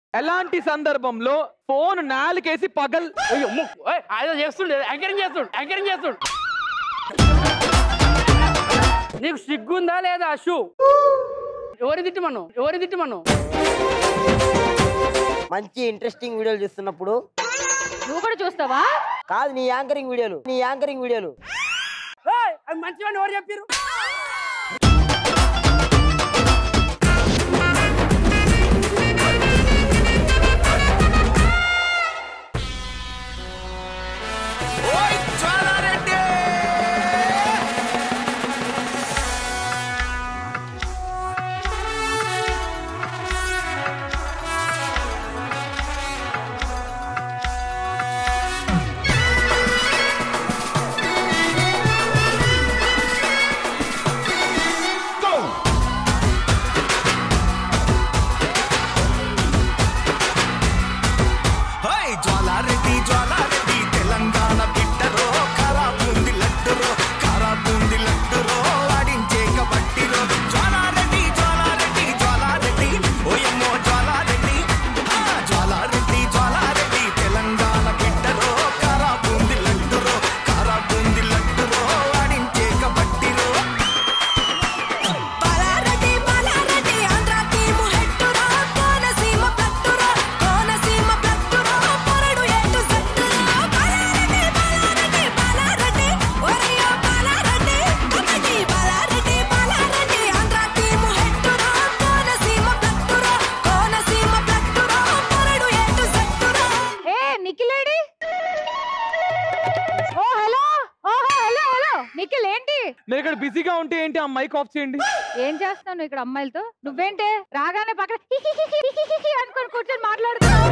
ఎలాంటి సందర్భంలో ఫోన్ నాలుకేసి పగల్ అయ్యో అమ్మో, ఏయ్, ఆయన చేస్తుండే యాంకరింగ్ చేస్తుండు యాంకరింగ్ చేస్తుండు నీకు సిగ్గుందా లేదా అశు ఎవరి తిట్టి మనం ఎవరి తిట్టి మనం మంచి ఇంట్రెస్టింగ్ వీడియోలు చూస్తున్నప్పుడు నువ్వు కూడా చూస్తావా కాదు నీ యాంకరింగ్ వీడియోలు నీ యాంకరింగ్ వీడియోలు ఏయ్, అది మంచివాడిని ఎవరు చెప్పారు హోయ్ జ్వాలారెడ్డి జ్వాలారెడ్డి తెలంగాణ బిడ్డరో కారా బూంది లడ్డురో కారా బూంది లడ్డురో ఆడించే కబట్టిరో జ్వాలారెడ్డి జ్వాలారెడ్డి జ్వాలారెడ్డి ఓయమ్మో జ్వాలారెడ్డి ఆ, జ్వాలారెడ్డి జ్వాలారెడ్డి తెలంగాణ బిడ్డరో కారా బూంది లడ్డురో కారా బూంది లడ్డురో ఆడించే కబట్టిరో బాలారెడ్డి బాలారెడ్డి ఆంధ్ర టీము హెట్టురా కోనసీమ ప్లట్టురా కోనసీమ ప్లట్టురా పొరడు ఎటు సట్టురా బాలారెడ్డి బాలారెడ్డి బాలారెడ్డి ఒరియో బాలారెడ్డి కబడ్డీ బాలారెడ్డి బాలారెడ్డి ఆంధ్ర టీము హెట్టురా కోనసీమ ప్లట్టురా కోనసీమ ప్లట్టురా పొరడు ఎటు సట్టురా ఏ నిఖిలేడి ఓ హలో ఓహో హలో హలో నిఖిల్ ఏంటి నేను ఇక్కడ బిజీగా ఉంటే ఏంటి ఆ మైక్ ఆఫ్ చేయండి ఏం చేస్తావు నువ్వు ఇక్కడ అమ్మాయిలతో నువ్వేంటే రాగానే పక్కన హిహిహిహి, హిహిహిహి అనుకొని కూర్చొని మాట్లాడుతున్నావు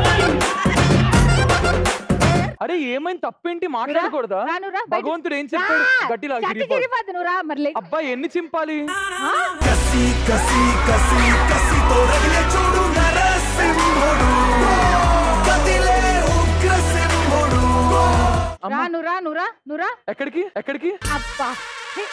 అరే ఏమైంది తప్పేంటి మాట్లాడకూడదా రాను రా, బయటికి. భగవంతుడు ఏం చెప్పాడు రా, గట్టిలా చట్టి తిరిగిపోద్ది నువ్వు రా మరి లే. అబ్బాయి ఎన్ని చింపాలి ఆ? కసి కసి కసి కసితో రగిలే చూడు నరసింహుడు కదిలే ఉగ్రసింహుడు అమ్మ, రా నువ్వు రా నువ్వు రా నువ్వు రా ఎక్కడికి ఎక్కడికి అబ్బా హే,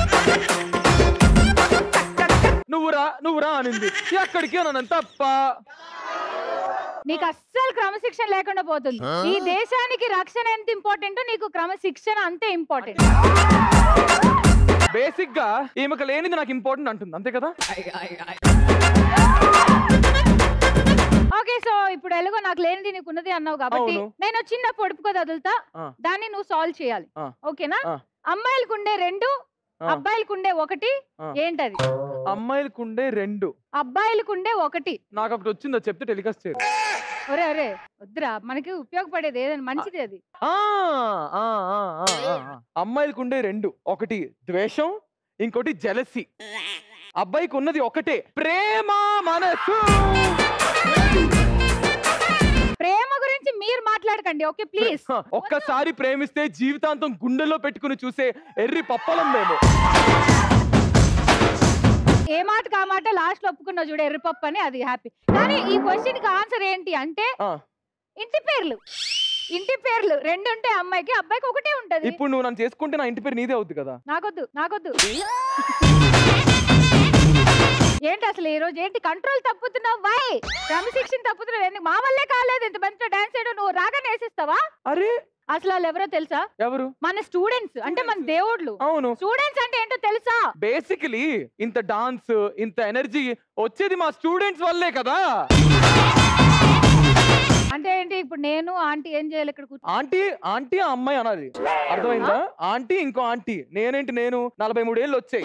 నువ్వు రా నువ్వు రా అనింది ఎక్కడికి అన్నాను తప్ప నీకు అస్సలు క్రమశిక్షణ లేకుండా పోతుంది ఈ దేశానికి రక్షణ ఎంత ఇంపార్టెంట్ నీకు క్రమశిక్షణ అంతే ఇంపార్టెంట్ బేసిక్ గా ఈమెకు లేనిది నాకు ఇంపార్టెంట్ అంటుంది అంతే కదా ఓకే సో ఇప్పుడు ఎలాగో నాకు లేనిది నీకు ఉన్నది అన్నావు కాబట్టి అవును. నేను చిన్న పొడుపు కథ వదులుతా ఆ. దాన్ని నువ్వు సాల్వ్ చేయాలి ఆ. ఓకేనా ఆ. అమ్మాయిలకు ఉండే రెండు ఆ. అబ్బాయిలకు ఉండే ఒకటి ఆ. ఏంటది అమ్మాయిలకు ఉండే రెండు అబ్బాయిలకు ఉండే ఒకటి నాకు ఒకటి వచ్చిందో చెప్తే టెలికాస్ట్ చేయరు ఒరే ఒరే వద్దురా మనకి ఉపయోగపడేది ఏదైనా మంచిది అది ఆ, ఆ, ఆ, ఆ, ఆ, ఆ. అమ్మాయిలకు ఉండే రెండు ఒకటి ద్వేషం ఇంకోటి జలసి అబ్బాయికి ఉన్నది ఒకటే ప్రేమ మనసు ప్రేమ గురించి మీరు మాట్లాడకండి ఓకే ప్లీజ్ హ, ఒక్కసారి ప్రేమిస్తే జీవితాంతం గుండెలో పెట్టుకుని చూసే ఎర్రి పప్పలం మేము ఏ మాట కా మాట లాస్ట్ లో ఒప్పుకున్నావు చూడు ఎర్రిపప్పు అని అది హ్యాపీ కానీ ఈ క్వశ్చన్ కి ఆన్సర్ ఏంటి అంటే ఆ, ఇంటి పేర్లు ఇంటి పేర్లు రెండు ఉంటాయి అమ్మాయికి అబ్బాయికి ఒకటే ఉంటది ఇప్పుడు నువ్వు నన్ను చేసుకుంటే నా ఇంటి పేరు నీదే అవుద్ది కదా నాకొద్దు నాకొద్దు ఏంటి అసలు ఈ రోజు ఏంటి కంట్రోల్ తప్పుతున్నావు వై క్రమశిక్షణ తప్పుతున్నావు ఎందుకు మా వల్లే కాలేదు ఇంత మంచిగా డాన్స్ చేయడం నువ్వు రాగానే వేసేస్తావా అరే అసలు వాళ్ళు ఎవరో తెలుసా ఎవరు మన స్టూడెంట్స్ అంటే మన దేవుళ్ళు అవును స్టూడెంట్స్ అంటే ఏంటో తెలుసా బేసికలీ ఇంత డాన్స్ ఇంత ఎనర్జీ వచ్చేది మా స్టూడెంట్స్ వల్లే కదా అంటే ఏంటి ఇప్పుడు నేను ఆంటీ ఏం చేయాలి ఇక్కడ కూర్చో ఆంటీ ఆంటీ ఆ అమ్మాయి అనాలి అర్థమైందా ఆంటీ ఇంకో ఆంటీ నేనేంటి నేను నలభై మూడేళ్ళు వచ్చాయి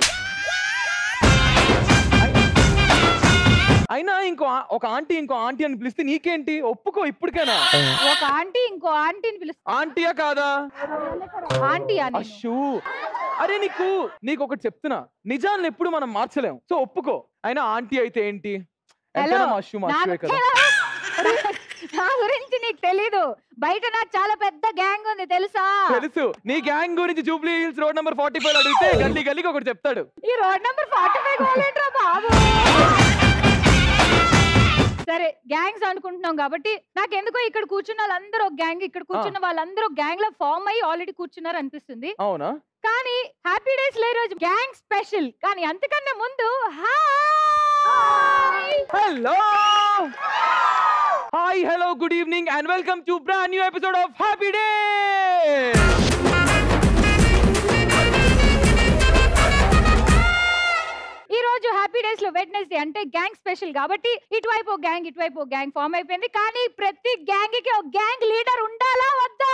అయినా ఇంకో ఆ- ఒక ఆంటీ ఇంకో ఆంటీ అని పిలిస్తే నీకేంటి ఒప్పుకో ఇప్పటికైనా ఒక ఆంటీ ఇంకో ఆంటీని పిలుస్తా ఆంటీయా కాదా ఆంటీ అని అష్యూ అరే నీకు నీకు ఒకటి చెప్తున్నా నిజాన్ని ఎప్పుడు మనం మార్చలేం సో ఒప్పుకో అయినా ఆంటీ అయితే ఏంటి ఎంతైనా మా అష్యూ మా అష్యూయే కదా నా గురించి నీకు తెలీదు బయట నాకు చాలా పెద్ద గ్యాంగ్ ఉంది తెలుసా తెలుసు నీ గ్యాంగ్ గురించి Jubilee Hills road number forty five అడిగితే గల్లీ గల్లీకి ఒకటి చెప్తాడు ఈ రోడ్ నెంబర్ ఫార్టీ ఫైవ్ కావాలంటారా బాబు సరే గ్యాంగ్స్ అనుకుంటున్నాం కాబట్టి నాకెందుకో ఇక్కడ కూర్చున్న వాళ్ళందరూ ఒక గ్యాంగ్ ఇక్కడ కూర్చున్న వాళ్ళందరూ గ్యాంగ్ లో ఫామ్ అయ్యి ఆల్రెడీ కూర్చున్నారు అనిపిస్తుంది అవునా కానీ హ్యాపీ డేస్ లే రోజు గ్యాంగ్ స్పెషల్ కానీ అంతకన్నా ముందు hi hello hi hello good evening and welcome to brand new episode of happy day ఈ రోజు హ్యాపీ డేస్ లో వెడ్నెస్డే అంటే గ్యాంగ్ స్పెషల్ కాబట్టి ఇటువైపు ఒక గ్యాంగ్ ఇటువైపు ఒక గ్యాంగ్ ఫామ్ అయిపోయింది కానీ ప్రతి గ్యాంగ్ కి ఒక గ్యాంగ్ లీడర్ ఉండాలా వద్దా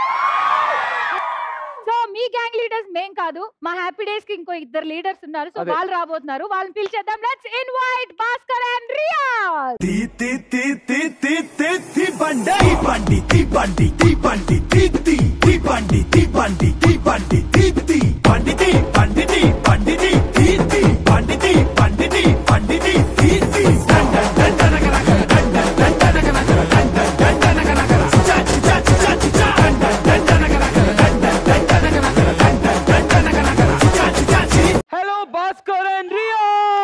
సో మీ గ్యాంగ్ లీడర్స్ మేం కాదు మా హ్యాపీ డేస్ కి ఇంకో ఇద్దరు లీడర్స్ ఉన్నారు సో అదే. వాళ్ళు రాబోతున్నారు వాళ్ళని పిలిచేద్దాం let's invite Bhaskar and Riyaz తి తి తి తి తి తి తి బండి తి బండి తి బండి తి బండి తి తి తి బండి తి బండి తి బండి తి తి బండి తి బండి తి బండి తి తి తి బండి తి బండి తి బండి తి తి తి డం డం డం డం డం డం డం డం డం డం డం డం డం డం డం చా చా చా చా డం డం డం డం డం డం డం డం డం డం డం డం డం చా చా చీ హలో భాస్కర్ అండ్ రియా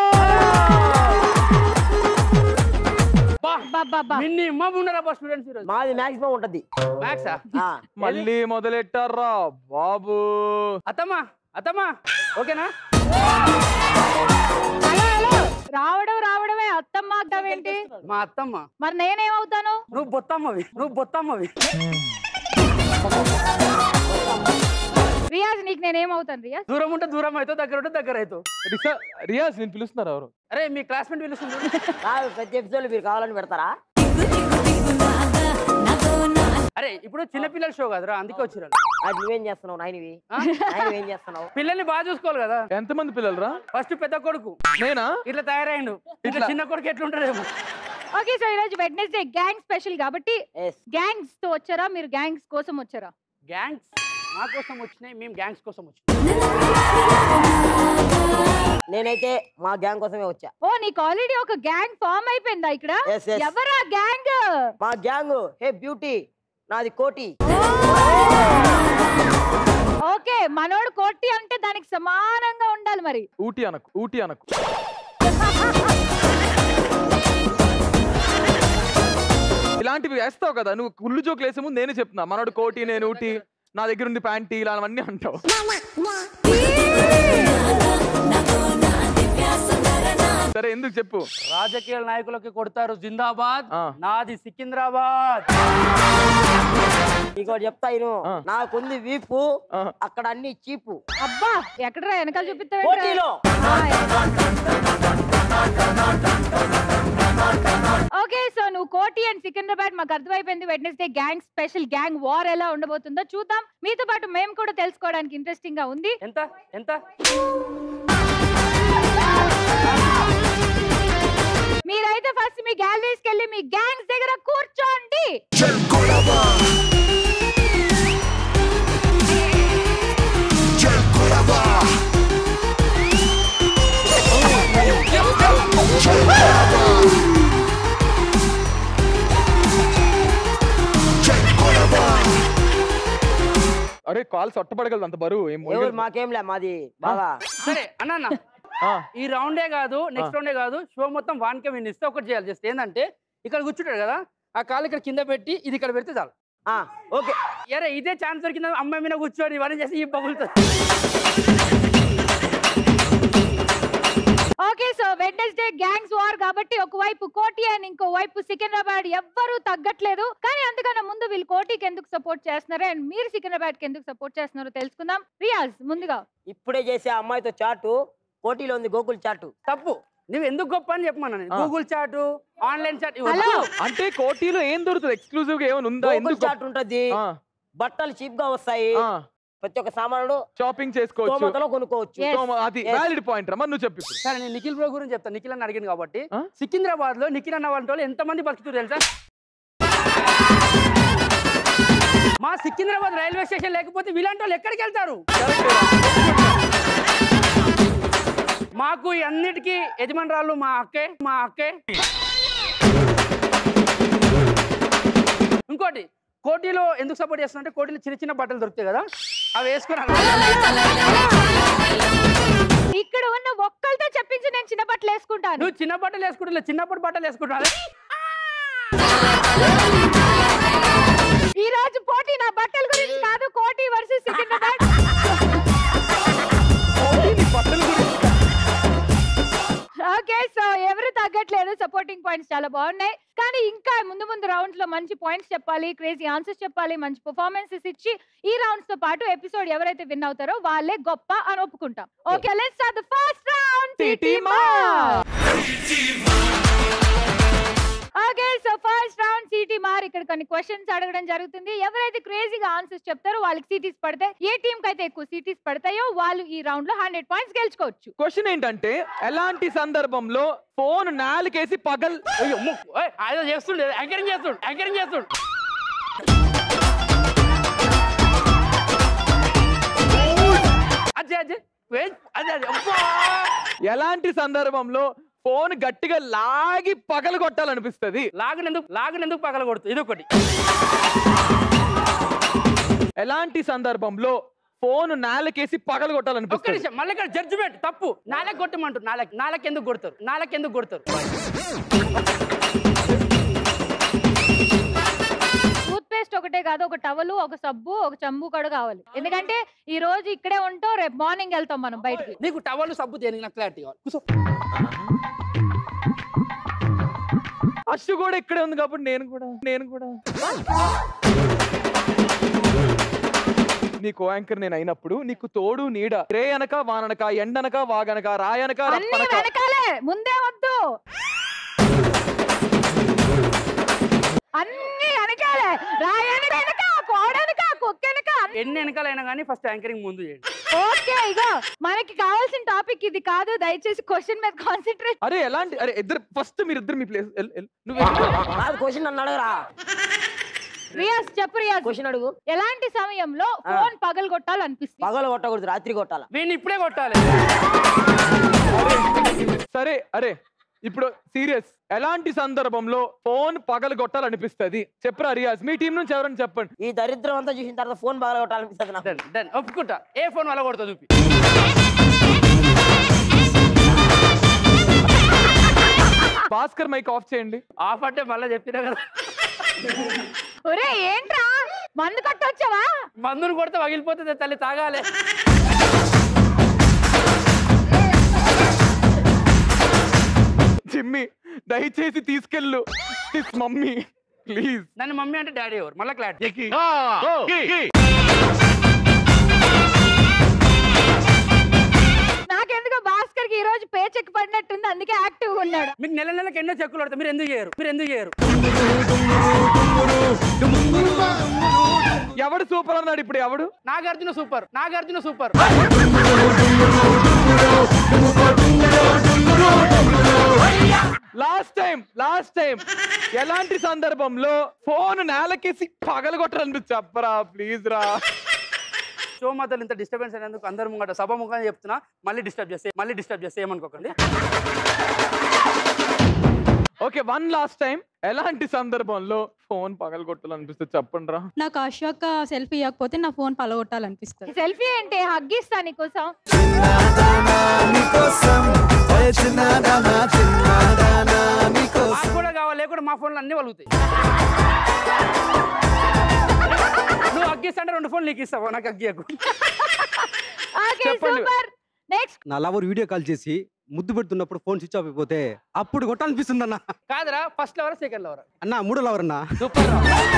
బాబా మిన్ని ఇమ్మ ఉన్నారా బా స్టూడెంట్స్ ఈరోజు మాది మాక్సిమం ఉంటది మ్యాథ్సా ఆ, మళ్ళీ మొదలెట్టారా బాబు అత్తమ్మా అత్తమ్మా ఓకేనా హలో హలో రావడం రావడమే అత్తమ్మ అడ్డమేంటి మా అత్తమ్మ మరి నేనేమవుతాను నువ్వు బొత్తమ్మవి నువ్వు బొత్తమ్మవి రియాజ్ నీకు నేనేమవుతాను రియాజ్ దూరం ఉంటే దూరం అవుతావు దగ్గర ఉంటే దగ్గర అవుతావు రిసా రియాజ్ నేను పిలుస్తున్నారు ఎవరు అరే మీ క్లాస్మేట్ పిలుస్తుంది కాదు ప్రతి ఎపిసోడ్ మీరు కావాలని పెడతారా అరే ఇప్పుడు చిన్నపిల్లల షో కదరా అందుకే వచ్చిరారు అది నువ్వేం చేస్తున్నావు నాయనవి ఆ? నాయనవి ఏం చేస్తున్నావు పిల్లల్ని బాగా చూసుకోవాలి కదా ఎంతమంది పిల్లలరా ఫస్ట్ పెద్ద కొడుకు నేనా ఇట్లా తయారైండు ఇట్లా ఇట్లా. చిన్న కొడుకు ఎట్లుంటాడేమో ఓకే సో ఈరోజు వెడ్నెస్డే గ్యాంగ్ స్పెషల్ కాబట్టి ఎస్ గ్యాంగ్స్ తో వచ్చారా మీరు గ్యాంగ్స్ కోసం వచ్చారా గ్యాంగ్స్ మా కోసం వచ్చినాయి మేము గ్యాంగ్స్ కోసం వచ్చినాం నేనైతే మా గ్యాంగ్ కోసమే వచ్చా ఓ నీకు ఆల్రెడీ ఒక గ్యాంగ్ ఫామ్ అయిపోయిందా ఇక్కడ Yes, yes. ఎవరా గ్యాంగ్ మా గ్యాంగ్ హే బ్యూటీ నాది కోటి ఓకే మనోడు కొట్టి అంటే దానికి సమానంగా ఉండాలి మరి ఊటీ అనకు ఊటీ అనకు ఇలాంటివి వేస్తావు కదా నువ్వు కుళ్ళు జోకులు వేసే ముందు నేనే చెప్తున్నా మనోడు కోటి నేను ఊటీ నా దగ్గర ఉంది ప్యాంటీ ఇలా అవన్నీ అంటావు సరే ఎందుకు చెప్పు రాజకీయ నాయకులకి కొడతారు జిందాబాద్ ఆ. నాది సికింద్రాబాద్ ఇంకోటి చెప్తా ఇను ఆ. నాకుంది వీపు ఆ. అక్కడ అన్ని చీపు అబ్బా ఎక్కడరా వెనకాల చూపిస్తావు కోటిలో ఓకే సో నువ్వు కోటి అండ్ సికింద్రాబాద్ మాకు అర్థమైపోయింది Wednesday gang special gang war ఎలా ఉండబోతుందో చూద్దాం మీతో పాటు మేము కూడా తెలుసుకోవడానికి ఇంట్రెస్టింగ్ గా ఉంది ఎంత ఎంత మీరైతే ఫస్ట్ మీ గ్యాలరీస్ కి వెళ్ళి మీ గ్యాంగ్స్ దగ్గర కూర్చోండి అరే కాల్ సొట్టపడగలదు అంత బరువు ఏం ఎవరు మోయగలదు? మాకేంలే మాది బాగా సరే అన్న ఆ, ఈ రౌండే కాదు నెక్స్ట్ రౌండే కాదు షో మొత్తం వానికే విన్ ఇస్తే ఒకటి చేయాలి జస్ట్ ఏంటంటే ఇక్కడ కూర్చుంటాడు కదా ఆ కాలు ఇక్కడ కింద పెట్టి ఇది ఇక్కడ పెడితే చాలు ఆ, ఓకే అరే ఇదే ఛాన్స్ దొరికింది అమ్మాయి మీద కూర్చొని ఇవన్నీ చేసి ఈ పగులుతుంది okay so Wednesday gangs war కాబట్టి ఒకవైపు కోటి అండ్ ఇంకో వైపు సికింద్రాబాద్ ఎవ్వరూ తగ్గట్లేదు కానీ అందుకన్నా ముందు వీళ్ళు కోటికి ఎందుకు సపోర్ట్ చేస్తున్నారు అండ్ మీరు సికింద్రాబాద్ కి ఎందుకు సపోర్ట్ చేస్తున్నారో తెలుసుకుందాం రియాజ్ ముందుగా ఇప్పుడే చేసే ఆ అమ్మాయితో చాటు కోటిలో ఉంది గోకుల్ చాటు తప్పు నువ్వు ఎందుకు గొప్ప అని చెప్పమన్నా నేను ఆ. Google chat online chat hello అంటే కోటీలో ఏం దొరుకుతుంది ఎక్స్క్లూజివ్ గా ఏమైనా ఉందా గోకుల్ ఎందుకు చాట్ ఉంటది బట్టలు చీప్ గా వస్తాయి ప్రతి ఒక్క సామానుడు షాపింగ్ చేసుకోవచ్చు తోమతలో కొనుక్కోవచ్చు Yes. సో అది Yes. వ్యాలిడ్ పాయింట్ రా మరి నువ్వు చెప్పు ఇప్పుడు. సరే నేను నిఖిల్ బ్రో గురించి చెప్తాను నిఖిల్ అని అడిగింది కాబట్టి ఆ? సికింద్రాబాద్ లో నిఖిల్ అన్న వాళ్ళ ఎంత మంది బతుకుతారు తెలుసా మా సికింద్రాబాద్ రైల్వే స్టేషన్ లేకపోతే వీళ్ళంటి వాళ్ళు ఎక్కడికి వెళ్తారు మాకు ఈ అన్నిటికీ యజమానురాలు మా అక్కే మా అక్కే ఇంకోటి కోటిలో ఎందుకు సపోర్ట్ చేస్తున్నా అంటే కోటిలో చిన్న చిన్న బట్టలు దొరుకుతాయి కదా అవి వేసుకుని ఇక్కడ ఉన్న ఒక్కరితో చెప్పించి నేను చిన్న బట్టలు వేసుకుంటాను నువ్వు చిన్న బట్టలు వేసుకుంటా చిన్నప్పటి బట్టలు వేసుకుంటావు ఈ రోజు పోటీ నా బట్టల గురించి కాదు కోటి వర్సెస్ సికింద్రాబాద్ ఓకే సో ఎవరు తగ్గట్లేదు అనట్లేదు సపోర్టింగ్ పాయింట్స్ చాలా బాగున్నాయి కానీ ఇంకా ముందు ముందు రౌండ్స్ లో మంచి పాయింట్స్ చెప్పాలి క్రేజీ ఆన్సర్స్ చెప్పాలి మంచి పర్ఫార్మెన్సెస్ ఇచ్చి ఈ రౌండ్స్ తో పాటు ఎపిసోడ్ ఎవరైతే విన్ అవుతారో వాళ్ళే గొప్ప అని ఒప్పుకుంటాం okay let's start the first round city మా okay so first round city మార్ ఇక్కడ కొన్ని క్వశ్చన్స్ అడగడం జరుగుతుంది ఎవరైతే క్రేజీగా ఆన్సర్స్ చెప్తారో వాళ్ళకి సిటీస్ పడతాయి ఏ టీం కి అయితే ఎక్కువ సిటీస్ పడతాయో వాళ్ళు ఈ రౌండ్ లో హండ్రెడ్ పాయింట్స్ గెలుచుకోవచ్చు క్వశ్చన్ ఏంటంటే ఎలాంటి సందర్భంలో ఫోన్ నాలుకేసి పగల్ అయ్యో అమ్మో, ఏయ్, ఆయన చేస్తుండే యాంకరింగ్ చేస్తుండు యాంకరింగ్ చేస్తుండు అదే అదే వెయిట్, అదే అదే అబ్బా ఎలాంటి సందర్భంలో ఫోన్ గట్టిగా లాగి పగలు కొట్టాలనిపిస్తుంది లాగనెందుకు లాగనెందుకు పగల కొడుతుంది ఇది ఒకటి ఎలాంటి సందర్భంలో ఫోన్ నాలుకేసి పగలు ఒక్క కొట్టాలనిపిస్తుంది నిమిషం మళ్ళీ ఇక్కడ జడ్జిమెంట్ తప్పు నాలకి కొట్టమంటారు నాలకి నాలకి ఎందుకు కొడతారు నాలకి ఎందుకు కొడతారు టూత్ పేస్ట్ ఒకటే కాదు ఒక టవలు ఒక సబ్బు ఒక చంబు కూడా కావాలి ఎందుకంటే ఈ రోజు ఇక్కడే ఉంటాం రేపు మార్నింగ్ వెళ్తాం మనం బయటికి నీకు టవల్ సబ్బు దేనికి నాకు క్లారిటీ కావాలి కూర్చో అశ్సు కూడా ఇక్కడే ఉంది కాబట్టి నేను కూడా నేను కూడా నీ కో యాంకర్ నేను అయినప్పుడు నీకు తోడు నీడ రే అనక వాననక ఎండనక వాగనక రాయనక అన్ని రప్పనక వెనకాలే ముందే వద్దు అన్ని వెనకాలే రాయని వెనక కోడనక కుక్కనక ఎన్ని వెనకాలైనా కానీ ఫస్ట్ యాంకరింగ్ ముందు చేయండి ఓకే ఇగో మనకి కావాల్సిన టాపిక్ ఇది కాదు దయచేసి క్వశ్చన్ మీద కాన్సన్ట్రేట్ అరే ఎలాంటి అరే ఇద్దరు ఫస్ట్ మీరు ఇద్దరు మీ ప్లేస్ నువ్వు వెళ్ళు. కాదు క్వశ్చన్ నన్ను అడగరా రియాజ్ చెప్పు రియాజ్ క్వశ్చన్ అడుగు ఎలాంటి సమయంలో ఫోన్ పగలు కొట్టాలనిపిస్తుంది పగలు కొట్టకూడదు రాత్రి కొట్టాల వీడిని ఇప్పుడే కొట్టాలి సరే అరే ఇప్పుడు సీరియస్ ఎలాంటి సందర్భంలో ఫోన్ పగలు కొట్టాలనిపిస్తుంది చెప్పరా రియాజ్ మీ టీం నుంచి ఎవరైనా చెప్పండి ఈ దరిద్రం అంతా చూసిన తర్వాత ఫోన్ పగల కొట్టాలనిపిస్తుంది నాకు డన్ డన్ ఒప్పుకుంటా ఏ ఫోన్ వల్ల కొడతా చూపి భాస్కర్ మైక్ ఆఫ్ చేయండి ఆఫ్ అంటే మళ్ళీ చెప్పినా కదా ఒరే ఏంట్రా మందు కొట్టొచ్చావా మందును కొడితే పగిలిపోతుంది తల్లి తాగాలి చిమ్మి దయచేసి తీసుకెళ్ళు మమ్మీ ప్లీజ్ నన్ను మమ్మీ అంటే డాడీ ఎవరు మళ్ళీ క్లారిటీ నాకెందుకో భాస్కర్ కి ఈ రోజు పే చెక్ పడినట్టుంది అందుకే యాక్టివ్ ఉన్నాడు మీకు నెల నెలకి ఎన్నో చెక్కులు పడతాయి మీరు ఎందుకు చేయరు మీరు ఎందుకు చేయరు ఎవడు సూపర్ అన్నాడు ఇప్పుడు ఎవడు Nagarjuna super Nagarjuna super last time last time ఎలాంటి సందర్భంలో ఫోన్ నేలకేసి పగలగొట్టాలని చెప్పరా ప్లీజ్ రా షో మాత్రం ఇంత డిస్టర్బెన్స్ అయినందుకు అందరు ముంగట సభ ముఖంగా చెప్తున్నా మళ్ళీ డిస్టర్బ్ చేస్తే మళ్ళీ డిస్టర్బ్ చేస్తే ఏమనుకోకండి ఓకే వన్ లాస్ట్ టైం ఎలాంటి సందర్భంలో ఫోన్ పగలగొట్టాలనిపిస్తుంది చెప్పండి రా నాకు అశోక్ సెల్ఫీ ఇవ్వకపోతే నా ఫోన్ పలగొట్టాలనిపిస్తుంది సెల్ఫీ అంటే హగ్గిస్తా నీకోసం మాకు కూడా కావాలి లేకుండా మా ఫోన్లు అన్ని వలుగుతాయి నువ్వు అగ్గిస్తా రెండు ఫోన్లు నీకు ఇస్తావు నాకు అగ్గియకు ఓకే చెప్పండి. సూపర్ నెక్స్ట్ నా లవర్ వీడియో కాల్ చేసి ముద్దు పెడుతున్నప్పుడు ఫోన్ స్విచ్ ఆఫ్ అయిపోతే అప్పుడు కొట్టాలనిపిస్తుంది అన్న కాదురా ఫస్ట్ లవరా సెకండ్ లవరా అన్న మూడో లవర్ అన్న సూపర్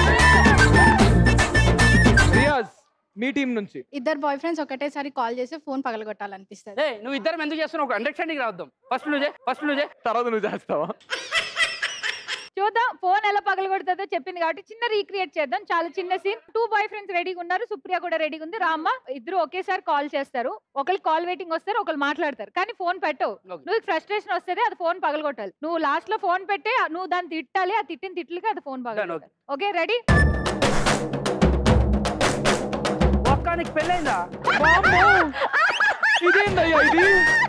రియాజ్ మీ టీం నుంచి ఇద్దరు బాయ్ ఫ్రెండ్స్ ఒకటేసారి కాల్ చేసి ఫోన్ పగలగొట్టాలనిపిస్తుంది ఏ నువ్వు ఇద్దరం ఎందుకు చేస్తున్నావు ఒక అండర్స్టాండింగ్ రావద్దాం ఫస్ట్ నువ్వు ఫస్ట్ నువ్వు తర్వాత నువ్వు చేస్తావా చూద్దాం ఫోన్ ఎలా పగలగొడుతుందో చెప్పింది కాబట్టి చిన్న రీక్రియేట్ చేద్దాం చాలా చిన్న సీన్ టూ బాయ్ ఫ్రెండ్స్ రెడీగా ఉన్నారు సుప్రియ కూడా రెడీగా ఉంది రామ్మ ఇద్దరు ఒకేసారి కాల్ చేస్తారు ఒకళ్ళు కాల్ వెయిటింగ్ వస్తారు ఒకళ్ళు మాట్లాడతారు కానీ ఫోన్ పెట్టవు Okay. నువ్వు ఫ్రస్ట్రేషన్ వస్తుంది అది ఫోన్ పగలగొట్టాలి నువ్వు లాస్ట్ లో ఫోన్ పెట్టి నువ్వు దాన్ని తిట్టాలి ఆ తిట్టిన తిట్లకి అది ఫోన్ పగలగొట్టాలి ఓకే రెడీ ఒక్కనికి పెళ్ళైందా ఇదేందయ్యా ఇది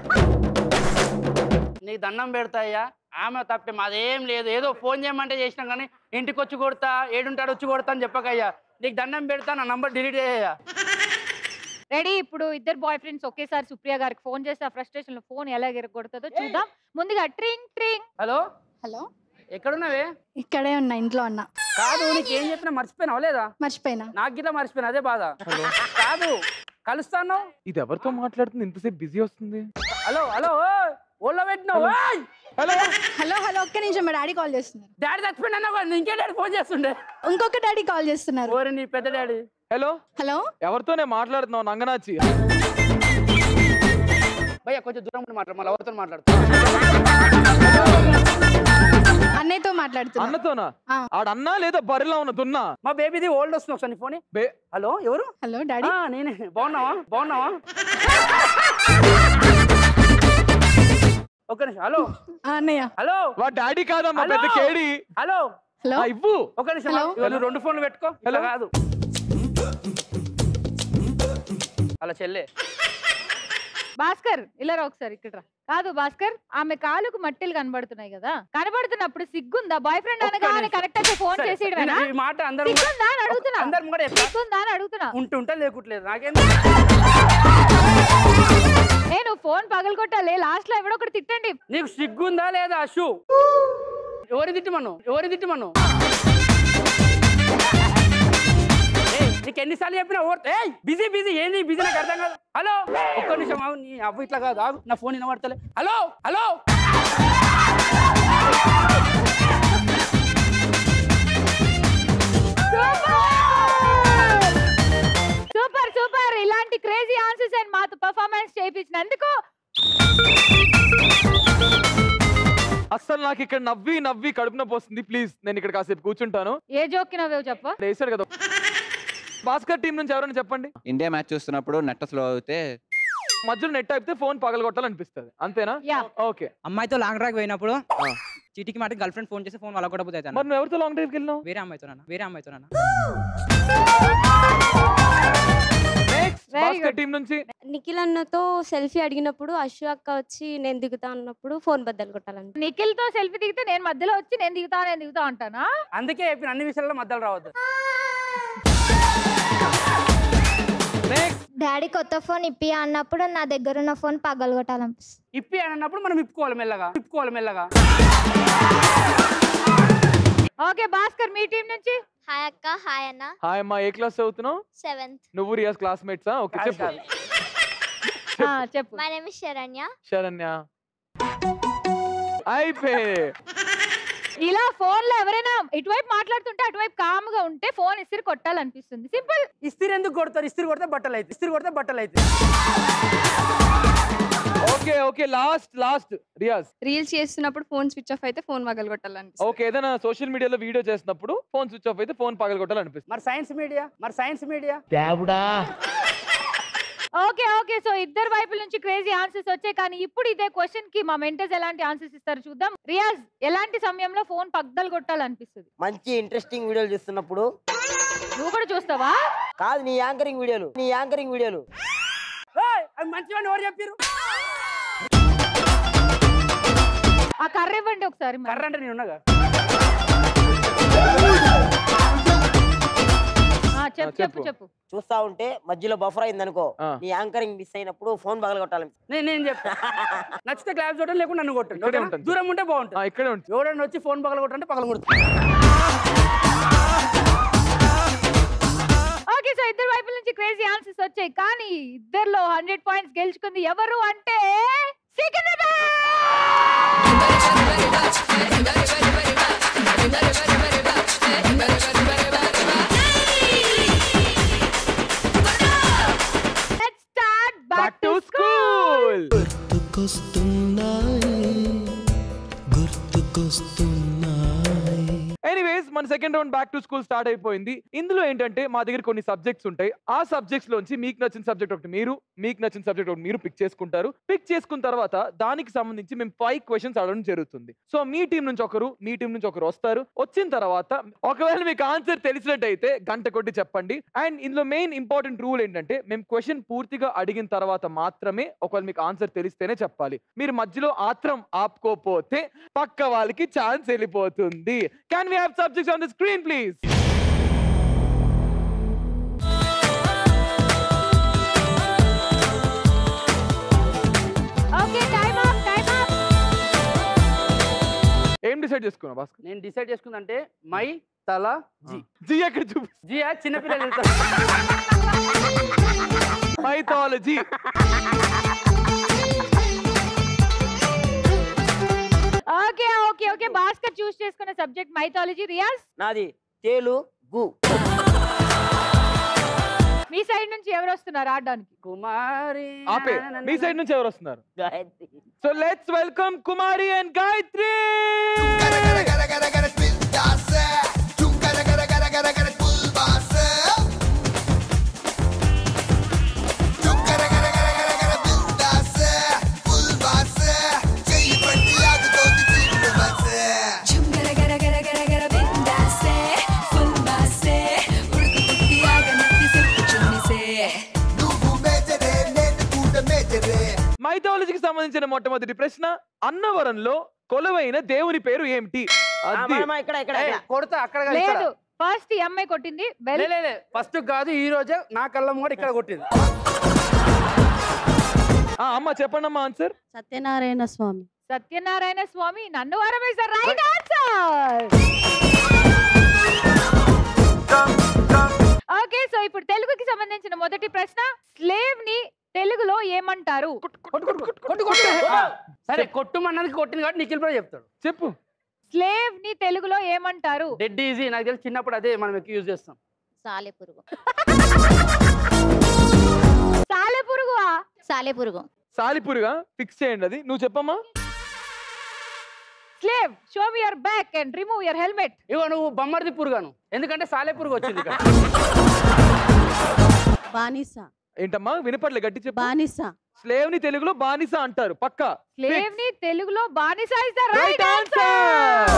నీకు దండం పెడతాయ్యా ఆమె తప్పే మాదేం లేదు ఏదో ఫోన్ చేయమంటే చేసినాం కానీ ఇంటికి వచ్చి కొడతా ఏడుంటాడు వచ్చి కొడతా అని చెప్పకయ్యా నీకు దండం పెడతా నా నంబర్ డిలీట్ చేయ్యా రెడీ ఇప్పుడు ఇద్దరు బాయ్ ఫ్రెండ్స్ ఒకేసారి సుప్రియ గారికి ఫోన్ చేసి ఆ ఫ్రస్ట్రేషన్ లో ఫోన్ ఎలా కొడుతుందో చూద్దాం ముందుగా ట్రింగ్ ట్రింగ్ హలో హలో ఎక్కడున్నావే ఇక్కడే ఉన్నా ఇంట్లో అన్న కాదు నీకు ఏం చెప్పినా మర్చిపోయినావా లేదా మర్చిపోయినా నాకు గిట్లా మర్చిపోయినా అదే బాధ కాదు కలుస్తాను ఇది ఎవరితో మాట్లాడుతుంది ఇంతసేపు బిజీ వస్తుంది హలో హలో ఓ! ఓళ్ళో పెట్టినావు ఏయ్! హలో హలో హలో ఒక్క నిమిషం మా డాడీ కాల్ చేస్తున్నారు డాడీ చచ్చిపోయినా ఇంకే డాడీ ఫోన్ చేస్తుండే ఇంకొక డాడీ కాల్ చేస్తున్నారు ఓరి నీ పెద్ద డాడీ హలో హలో ఎవరితోనే మాట్లాడుతున్నావు నంగనాచి భయ్య కొంచెం దూరం ఉండి మాట్లాడు మళ్ళీ ఎవరితో మాట్లాడుతా అన్నయ్యతో మాట్లాడుతున్నా అన్నతోనా ఆ. ఆడన్నా లేదా బరిలో ఉన్న దున్నా మా బేబీది ఓల్డ్ వస్తుంది ఒకసారి నీ ఫోన్ బే హలో ఎవరు హలో డాడీ ఆ, నేనే బాగున్నావా బాగున్నావా ఒక నిమిషం హలో ఆ, అన్నయ్య హలో వా డాడీ కాదమ్మా హలో. పెద్ద కేడి హలో హలో ఆ, ఇవ్వు ఒక నిమిషం హలో. ఇదిగో నువ్వు రెండు ఫోన్లు పెట్టుకో ఇట్లా హలో. కాదు అలా చెల్లె భాస్కర్ ఇలా రా ఒకసారి ఇక్కడ రా. కాదు భాస్కర్ ఆమె కాలుకు మట్టిలు కనబడుతున్నాయి కదా కనబడుతున్నప్పుడు సిగ్గుందా బాయ్ ఫ్రెండ్ ఒక్క అనగానే నిమిషం. కరెక్ట్ అయితే ఫోన్ సరే, చేసేయడమేనా నేను ఈ మాట అందరూ సిగ్గుందా అని అడుగుతున్నా అందరు కూడా చెప్తా సిగ్గుందా అని అడుగుతున్నా ఉంటుంటే లేకుట్లేదు నాకేం ఏ నువ్వు ఫోన్ పగలగొట్టాలి లాస్ట్ లో ఎవడో ఒకటి తిట్టండి నీకు సిగ్గుందా లేదా షూ ఎవరి తిట్టమను ఎవరి తిట్టమను ఏయ్, నీకు ఎన్నిసార్లు చెప్పినా ఓవర్ ఏయ్ బిజీ బిజీ ఏంది బిజీ నాకు అర్థం కాదు హలో ఒక్క నిమిషం ఆగు నీ అవ్వ ఇట్లా కాదు ఆగు నా ఫోన్ వినబడతలే హలో హలో సూపర్ సూపర్ ఇలాంటి క్రేజీ ఆన్సర్స్ అండ్ మాతో పర్ఫార్మెన్స్ చేయించినందుకు అస్సలు నాకు ఇక్కడ నవ్వి నవ్వి కడుపు నొప్పి వస్తుంది ప్లీజ్ నేను ఇక్కడ కాసేపు కూర్చుంటాను ఏ జోక్ నవ్వేవు చెప్ప వేసాడు కదా భాస్కర్ టీం నుంచి ఎవరైనా చెప్పండి ఇండియా మ్యాచ్ చూస్తున్నప్పుడు నెట్ స్లో అవుతే మధ్యలో నెట్ అయిపోతే ఫోన్ పగలగొట్టాలనిపిస్తుంది అంతేనా యా ఓకే అమ్మాయితో లాంగ్ డ్రైవ్ పోయినప్పుడు ఆ. చీటికి మాట గర్ల్ ఫ్రెండ్ ఫోన్ చేసి ఫోన్ వాళ్ళ కూడా పోతే మరి నువ్వు ఎవరితో లాంగ్ డ్రైవ్కి వెళ్ళినావు వేరే అమ్మాయితో నాన్న వేరే అమ్మాయితో నాన్న next Very Bhaskar good. Team నుంచి నిఖిల్ అన్నతో సెల్ఫీ అడిగినప్పుడు అశు అక్క వచ్చి నేను దిగుతా అన్నప్పుడు ఫోన్ బద్దలు కొట్టాలని నిఖిల్ తో సెల్ఫీ దిగితే నేను మధ్యలో వచ్చి నేను దిగుతా నేను దిగుతా అంటానా అందుకే చెప్పిన అన్ని విషయాల్లో మధ్యలో రావద్దు నెక్స్ట్ డాడీ కొత్త ఫోన్ ఇప్పి అన్నప్పుడు నా దగ్గర ఉన్న ఫోన్ పగలగొట్టాలనిపిస్తుంది ఇప్పి అని అన్నప్పుడు మనం ఇప్పుకోవాలి మెల్లగా ఇప్పుకోవాలి మెల్లగా ఓకే భాస్కర్ మీ టీం నుంచి హాయ్ అక్క హాయ్ అన్న హాయ్ అమ్మా ఏ క్లాస్ చదువుతున్నావు సెవెంత్ నువ్వు రియాజ్ క్లాస్మేట్సా ఓకే కాదు, చెప్పు కాదు. ఆ, చెప్పు my name is Saranya Saranya అయిపోయి ఇలా ఫోన్ లో ఎవరైనా ఇటువైపు మాట్లాడుతుంటే అటువైపు కామ్ గా ఉంటే ఫోన్ ఇసిరి కొట్టాలనిపిస్తుంది సింపుల్ ఇస్త్రీ ఎందుకు కొడతారు ఇస్త్రీ కొడితే బట్టలు అయితే ఇస్త్రీ కొడితే బట్టలు అయితే okay okay last last Riyaz reels చేస్తున్నప్పుడు ఫోన్ స్విచ్ ఆఫ్ అయితే ఫోన్ పగలగొట్టాలనిపిస్తుంది ఓకే ఏదైనా సోషల్ మీడియాలో వీడియో చేసినప్పుడు ఫోన్ స్విచ్ ఆఫ్ అయితే ఫోన్ పగలగొట్టాలనిపిస్తుంది మరి సైన్స్ మీడియా మరి science media okay okay so ఇద్దరు వైపుల నుంచి క్రేజీ ఆన్సర్స్ వచ్చాయి కానీ ఇప్పుడు ఇదే క్వశ్చన్ కి మా మెంటర్స్ ఎలాంటి ఆన్సర్స్ ఇస్తారు చూద్దాం రియాజ్ ఎలాంటి సమయంలో ఫోన్ పగ్దలు కొట్టాలనిపిస్తుంది మంచి ఇంట్రెస్టింగ్ వీడియోలు చూస్తున్నప్పుడు నువ్వు కూడా చూస్తావా కాదు నీ యాంకరింగ్ వీడియోలు నీ యాంకరింగ్ వీడియోలు ఏయ్, అవి మంచివని ఎవరు చెప్పారు ఆ కర్ర ఇవ్వండి ఒకసారి మరి. కర్ర అంటే నేను ఉన్నగా ఆ, చెప్పు చెప్పు చెప్పు. చెప్పు చూస్తా ఉంటే మధ్యలో బఫర్ అయింది అనుకో ఆ. నీ యాంకరింగ్ మిస్ అయినప్పుడు ఫోన్ పగలగొట్టాలి నేను నేను చెప్తా నచ్చితే క్లాస్ చూడండి లేకుండా నన్ను కొట్టండి ఇక్కడే ఓకేనా? ఉంటాను. దూరం ఉంటే ఆ, బాగుంటుంది ఇక్కడే ఉంటుంది ఎవడన్నా వచ్చి ఫోన్ పగల కొట్టంటే పగల కొడుతుంది ఓకే సో ఇద్దరు వైపుల నుంచి క్రేజీ ఆన్సర్స్ వచ్చాయి కానీ ఇద్దర్లో హండ్రెడ్ పాయింట్స్ గెలుచుకుంది ఎవరు అంటే Secunderabad Let's start back, back to to school. School anyways మన second round back to school start అయిపోయింది ఇందులో ఏంటంటే మా దగ్గర కొన్ని సబ్జెక్ట్స్ ఉంటాయి ఆ సబ్జెక్ట్స్ లోంచి మీకు నచ్చిన సబ్జెక్ట్ ఒకటి మీరు మీకు నచ్చిన సబ్జెక్ట్ ఒకటి మీరు పిక్ చేసుకుంటారు పిక్ చేసుకున్న తర్వాత దానికి సంబంధించి మేము ఫైవ్ క్వశ్చన్స్ అడగడం జరుగుతుంది సో మీ టీం నుంచి ఒకరు మీ టీం నుంచి ఒకరు వస్తారు వచ్చిన తర్వాత ఒకవేళ మీకు ఆన్సర్ తెలిసినట్టయితే గంట కొట్టి చెప్పండి అండ్ ఇందులో మెయిన్ ఇంపార్టెంట్ రూల్ ఏంటంటే మేము క్వశ్చన్ పూర్తిగా అడిగిన తర్వాత మాత్రమే ఒకవేళ మీకు ఆన్సర్ తెలిస్తేనే చెప్పాలి మీరు మధ్యలో ఆత్రం ఆపుకోపోతే పక్క వాళ్ళకి ఛాన్స్ వెళ్ళిపోతుంది can we have subjects on the screen please Okay, time up, time up. ఏం డిసైడ్ చేసుకున్నావు భాస్కర్ నేను డిసైడ్ చేసుకుందంటే మై తల జీ జీ ఎక్కడ చూపి జియా చిన్నపిల్లలు వెళ్తారు mythology okay okay okay Bhaskar choose చేసుకున్న సబ్జెక్ట్ మైథాలజీ రియాజ్ నాది తేలు గు మీ సైడ్ నుంచి ఎవరు వస్తున్నారు ఆడడానికి కుమారి ఆపే మీ సైడ్ నుంచి ఎవరు వస్తున్నారు Gayatri so let's welcome Kumari and Gayatri మైథాలజీకి సంబంధించిన మొట్టమొదటి ప్రశ్న అన్నవరంలో కొలువైన దేవుని పేరు ఏమిటి అది ఇక్కడ ఇక్కడ ఏయ్, కొడతా అక్కడ కాదు, ఇక్కడ. లేదు ఫస్ట్ ఈ అమ్మాయి కొట్టింది వెల్ లే, లే, లే. ఫస్ట్ కాదు ఈ రోజే నా కళ్ళం కూడా ఇక్కడ కొట్టింది ఆ, అమ్మ చెప్పండి అమ్మా ఆన్సర్ సత్యనారాయణ స్వామి సత్యనారాయణ స్వామి నన్ను వరం is the right answer okay so ఇప్పుడు తెలుగుకి సంబంధించిన మొదటి ప్రశ్న స్లేవ్ ని తెలుగులో ఏమంటారు కొట్టు కొట్టు ఆ, సరే కొట్టుమన్నది కొట్టింది కాబట్టి నిఖిల్ బ్రో చెప్తాడు చెప్పు స్లేవ్ ని తెలుగులో ఏమంటారు డెడ్ ఈజీ నాకు తెలిసి చిన్నప్పుడు అదే మనం ఎక్కువ యూజ్ చేస్తాం సాలెపురుగు సాలెపురుగు సాలెపురుగు సాలిపురుగా ఫిక్స్ చేయండి అది నువ్వు చెప్పమ్మా slave show me your back and remove your helmet ఇగో నువ్వు బొమ్మర్ది పురుగాను ఎందుకంటే సాలే పురుగు వచ్చింది ఇక్కడ బానిస ఏంటమ్మా వినపడలే గట్టి చెప్పు బానిస స్లేవ్ ని తెలుగులో బానిస అంటారు పక్క స్లేవ్ ని తెలుగులో బానిస is the right right answer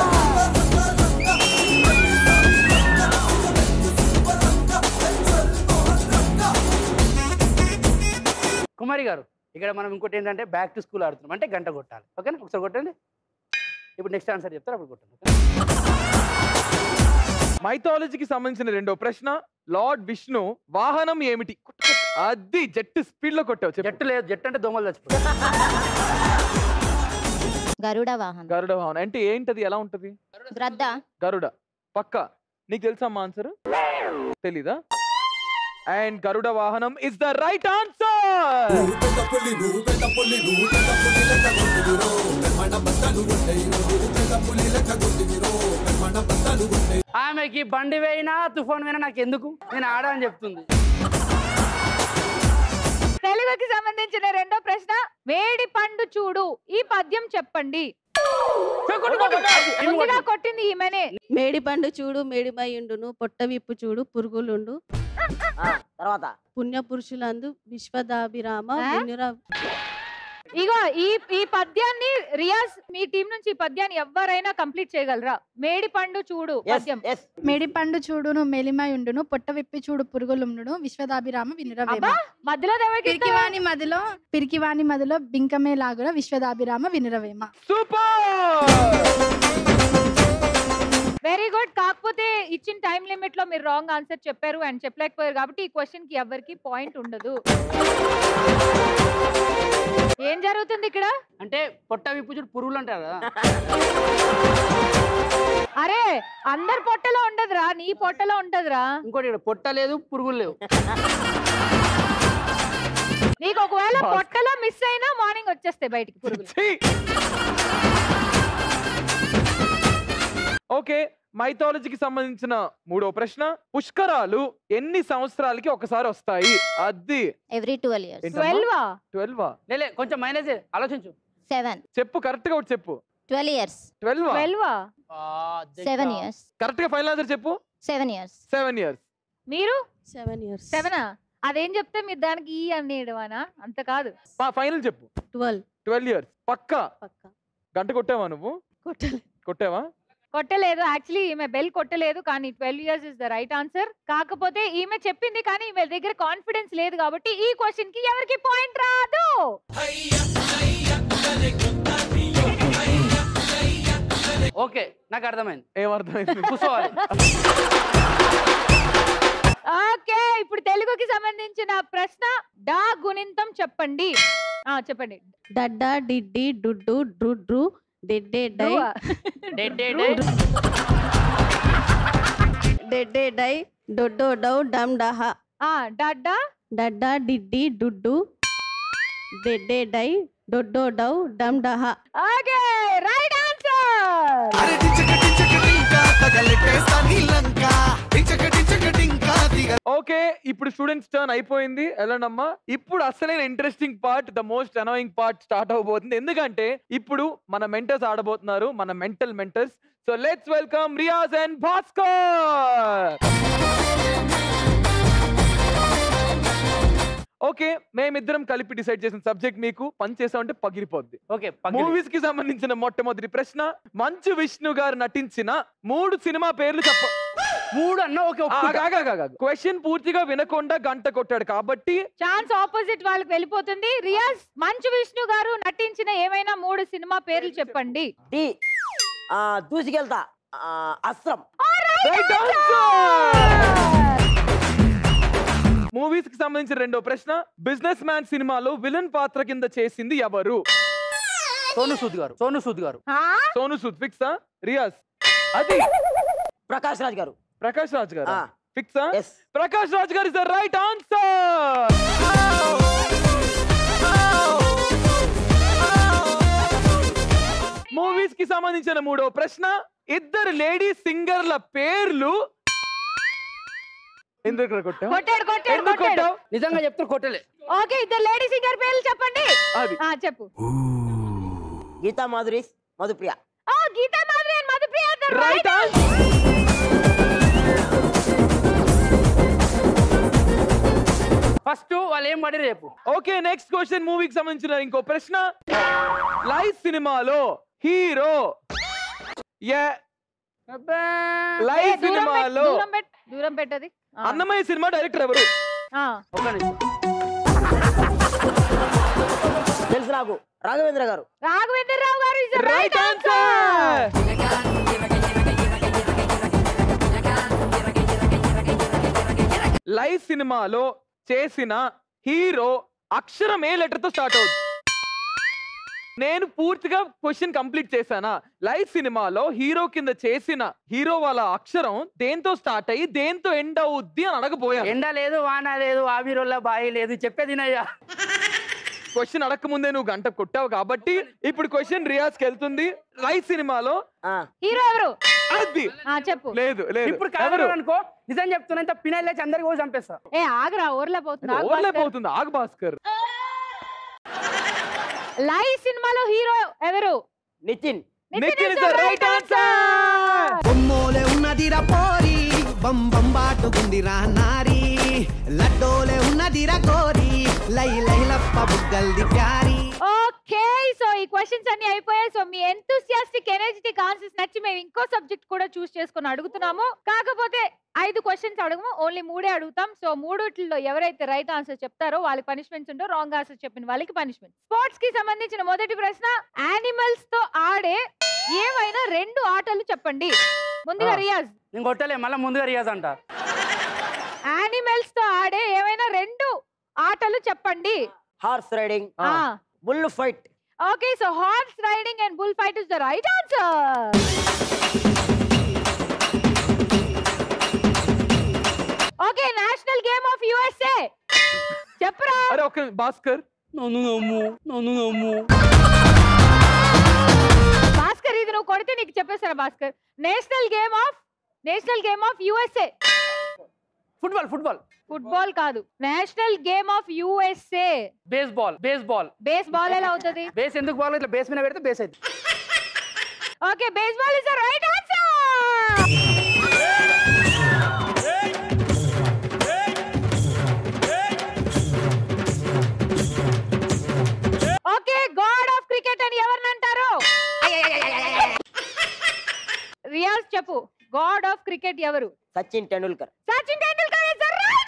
Kumari garu ఇక్కడ మనం ఇంకోటి ఏంటంటే బ్యాక్ టు స్కూల్ ఆడుతున్నాం అంటే గంట కొట్టాలి ఓకేనా ఒకసారి కొట్టండి ఇప్పుడు నెక్స్ట్ ఆన్సర్ చెప్తారు అప్పుడు కొట్టండి ఓకేనా? మైథాలజీకి సంబంధించిన రెండో ప్రశ్న లార్డ్ విష్ణు వాహనం ఏమిటి అది జట్టు స్పీడ్ లో కొట్టావు చెప్పు జట్టు లేదు జట్టు అంటే దోమలు చచ్చిపోతాయి గరుడ వాహనం గరుడ వాహనం అంటే ఏంటది ఎలా ఉంటది గ్రద్ద గరుడ పక్క నీకు తెలుసా అమ్మా ఆన్సర్ తెలీదా అండ్ గరుడ వాహనం ఇస్ ద రైట్ ఆన్సర్ ఆమెకి బండి వేయినా తుఫాన్ వేయినా నాకు ఎందుకు నేను ఆడా అని చెప్తుంది తెలుగుకి సంబంధించిన రెండో ప్రశ్న వేడి పండు చూడు ఈ పద్యం చెప్పండి ముందుగా కొట్టింది ఈమెనే మేడిపండు చూడు మేడిమయుండును పొట్ట విప్పు చూడు పురుగులుండు తర్వాత పుణ్య పురుషులందు విశ్వదాభిరామ ఆ? వినుర ఇగో ఈ ఈ పద్యాన్ని రియాజ్ మీ టీం నుంచి ఈ పద్యాన్ని ఎవరైనా కంప్లీట్ చేయగలరా మేడి పండు చూడు పద్యం మేడిపండు చూడును మేలిమయుండును పొట్ట విప్పి చూడు పురుగులుండును విశ్వదాభిరామ వినురవేమ అబ్బా మధ్యలో ఎవరికి ఇస్తావా? పిరికివాని మదిలో పిరికివాని మదిలో బింకమే లాగున విశ్వదాభిరామ వినురవేమ వెరీ గుడ్ కాకపోతే ఇచ్చిన టైం లిమిట్ లో మీరు రాంగ్ ఆన్సర్ చెప్పారు అండ్ చెప్పలేకపోయారు కాబట్టి ఈ క్వశ్చన్ కి ఎవరికి పాయింట్ ఉండదు ఏం జరుగుతుంది ఇక్కడ అంటే పొట్ట విప్పు చూడు పురుగులు అంటారు కదా అరే అందరి పొట్టలో ఉండదురా నీ పొట్టలో ఉంటదిరా ఇంకోటి ఇక్కడ పొట్ట లేదు పురుగులు లేవు నీకు ఒకవేళ పొట్టలో మిస్ అయినా మార్నింగ్ వచ్చేస్తాయి బయటికి పురుగులు ఓకే మైథాలజీకి సంబంధించిన మూడో ప్రశ్న పుష్కరాలు ఎన్ని సంవత్సరాలకి ఒకసారి వస్తాయి అది ఎవ్రీ ట్వెల్వ్ ఇయర్స్ ఏంటమ్మా? ట్వెల్వా లేలే కొంచెం మైనస్ ఆలోచించు సెవెన్ చెప్పు కరెక్ట్ గా ఒకటి చెప్పు ట్వెల్వ్ ఇయర్స్ ట్వెల్వా ట్వెల్వా సెవెన్ ఇయర్స్ కరెక్ట్ గా ఫైనల్ ఆన్సర్ చెప్పు సెవెన్ ఇయర్స్ సెవెన్ ఇయర్స్ మీరు సెవెన్ ఇయర్స్ సెవెనా అదేం చెప్తే మీరు దానికి ఈ అనేయడమానా అంత కాదు ఫైనల్ చెప్పు ట్వెల్వ్ ట్వెల్వ్ ఇయర్స్ పక్కా పక్క గంట కొట్టావా నువ్వు కొట్టలేదు కొట్టావా కొట్టలేదు యాక్చువల్లీ ఈమె బెల్ కొట్టలేదు కానీ twelve years is the right answer కాకపోతే ఈమె చెప్పింది కానీ ఈమె దగ్గర కాన్ఫిడెన్స్ లేదు కాబట్టి ఈ క్వశ్చన్ కి ఎవరికి పాయింట్ రాదు ఓకే నాకు అర్థమైంది ఏమర్థమైంది కూర్చోవాలి ఓకే ఇప్పుడు తెలుగుకి సంబంధించిన ప్రశ్న డా గుణింతం చెప్పండి ఆ చెప్పండి డడ్డ డిడ్డి డుడ్డు డ్రుడ్రు డెడ్డే డై డ్రువా? డెడ్ డెడ్ డెడ్డే డై డొడ్డో డౌ డమ్ డహ ఆ డడ్డా డడ్డ డిడ్డి డుడ్డు డెడ్డే డై డొడ్డో డౌ డమ్ డహ ఓకే రైట్ ఆన్సర్ ఓకే ఇప్పుడు స్టూడెంట్స్ టర్న్ అయిపోయింది ఎలానమ్మా ఇప్పుడు అసలైన interesting part the most annoying part start అవబోతుంది ఎందుకంటే ఇప్పుడు మన మెంటర్స్ ఆడబోతున్నారు మన mental mentors so let's welcome Riyaz and Bhaskar okay మేమిద్దరం కలిపి డిసైడ్ చేసిన సబ్జెక్ట్ మీకు పని చేసామంటే పగిలిపోద్ది ఓకే మూవీస్ కి సంబంధించిన మొట్టమొదటి ప్రశ్న మంచు విష్ణు గారు నటించిన మూడు సినిమా పేర్లు చెప్ప మూడు అన్న ఓకే క్వశ్చన్ పూర్తిగా వినకుండా గంట కొట్టాడు కాబట్టి ఛాన్స్ ఆపోజిట్ వాళ్ళకి వెళ్ళిపోతుంది రియాజ్ మంచు విష్ణు గారు నటించిన ఏమైనా మూడు సినిమా పేర్లు చెప్పండి డి ఆ, దూసుకెళ్తా ఆ, అస్త్రం మూవీస్ కి సంబంధించిన రెండో ప్రశ్న బిజినెస్ మ్యాన్ సినిమాలో విలన్ పాత్ర కింద చేసింది ఎవరు సోను సూద్ గారు సోను సూద్ గారు సోను సూద్ ఫిక్సా రియాజ్ అది ప్రకాష్ రాజ్ గారు ప్రకాష్ రాజ్ గారు ఆ. ఫిక్సా Prakash Raj garu is the right answer movies కి సంబంధించిన మూడో ప్రశ్న ఇద్దరు లేడీ సింగర్ల పేర్లు ఎందుకు కొట్టావు కొట్టాడు కొట్టాడు ఎందుకు కొట్టాడు కొట్టావు నిజంగా చెప్తే కొట్టలే ఓకే ఇద్దరు లేడీ సింగర్ పేర్లు చెప్పండి అది ఆ చెప్పు గీతా మాధురి మధుప్రియ ఓ Geetha Madhuri and Madhupriya right first వాళ్ళు ఏం పడి రేపు ఓకే నెక్స్ట్ క్వశ్చన్ మూవీకి సంబంధించిన ఇంకో ప్రశ్న లైవ్ సినిమాలో హీరో లైవ్ ఏ, దూరం పెట్- సినిమాలో దూరం పెట్ దూరం పెట్టది ఆ. అన్నమయ్య సినిమా డైరెక్టర్ ఎవరు ఆ. తెలుసు నాకు రాఘవేంద్ర గారు Raghavendra Rao garu is right right answer live సినిమాలో చేసిన హీరో అక్షరం ఏ లెటర్ తో స్టార్ట్ అవుతుంది నేను పూర్తిగా క్వశ్చన్ కంప్లీట్ చేశానా లైవ్ సినిమాలో హీరో కింద చేసిన హీరో వాళ్ళ అక్షరం దేంతో స్టార్ట్ అయ్యి దేంతో ఎండ్ అవుద్ది అని అడగపోయా ఎండ లేదు వాన లేదు ఆవిరోళ్ళ బాయి లేదు చెప్పేదినయ్యా క్వశ్చన్ అడగక ముందే నువ్వు గంట కొట్టావు కాబట్టి ఇప్పుడు క్వశ్చన్ రియాజ్ కి వెళ్తుంది లైవ్ సినిమాలో హీరో ఎవరు అది ఆ చెప్పు లేదు లేదు ఇప్పుడు ఎవరు కాదు అనుకో నిజం చెప్తున్నా ఇంత పినల్ లేచి అందరికి పోయి చంపేస్తా ఏ ఆగరా ఓర్లే పోతుంది ఆగు ఓవర్లే భాస్కర్. పోతుంది ఆగ్ భాస్కర్ లైవ్ సినిమాలో హీరో ఎవరు Nitin Nitin is the right answer. బొమ్మోలే ఉన్నదిరా పోరి బం బం బాటుకుందిరా నారి లడ్డోలే ఉన్నదిరా కోరి లై లై లప్ప బుగ్గల్ది ప్యారి ఓకే సో ఈ క్వశ్చన్స్ అన్ని అయిపోయాయి సో మీ ఎంతూసియాస్టిక్ ఎనర్జెటిక్ ఆన్సర్స్ నచ్చి మేము ఇంకో సబ్జెక్ట్ కూడా చూస్ చేసుకొని అడుగుతున్నాము కాకపోతే ఐదు క్వశ్చన్స్ అడగము ఓన్లీ మూడే అడుగుతాం సో మూడిట్లో ఎవరైతే రైట్ ఆన్సర్ చెప్తారో వాళ్ళకి పనిష్మెంట్స్ ఉంటో రాంగ్ ఆన్సర్ చెప్పిన వాళ్ళకి పనిష్మెంట్ స్పోర్ట్స్ కి సంబంధించిన మొదటి ప్రశ్న యానిమల్స్ తో ఆడే ఏవైనా రెండు ఆటలు చెప్పండి ముందుగా రియాజ్ నేను కొట్టలే మళ్ళీ ముందుగా రియాజ్ అంట యానిమల్స్ తో ఆడే ఏవైనా రెండు ఆటలు చెప్పండి హార్స్ రైడింగ్ ఆ. Bull fight okay so horse riding and bull fight is the right answer okay national game of USA చెప్పరా అరే ఒక భాస్కర్ నన్ను నమ్ము నన్ను నమ్ము భాస్కర్ ఇది నువ్వు కొడితే నీకు చెప్పేస్తారా Bhaskar national game of national game of USA football football football కాదు national game of USA baseball baseball baseball ఎలా అవుతుంది బేస్ ఎందుకు బాల్ ఇట్లా బేస్ మీద పెడితే బేస్ అయితే okay baseball is the right answer okay god of cricket అని ఎవరిని అంటారు రియాజ్ చెప్పు గాడ్ ఆఫ్ క్రికెట్ ఎవరు Sachin Tendulkar Sachin Tendulkar is the right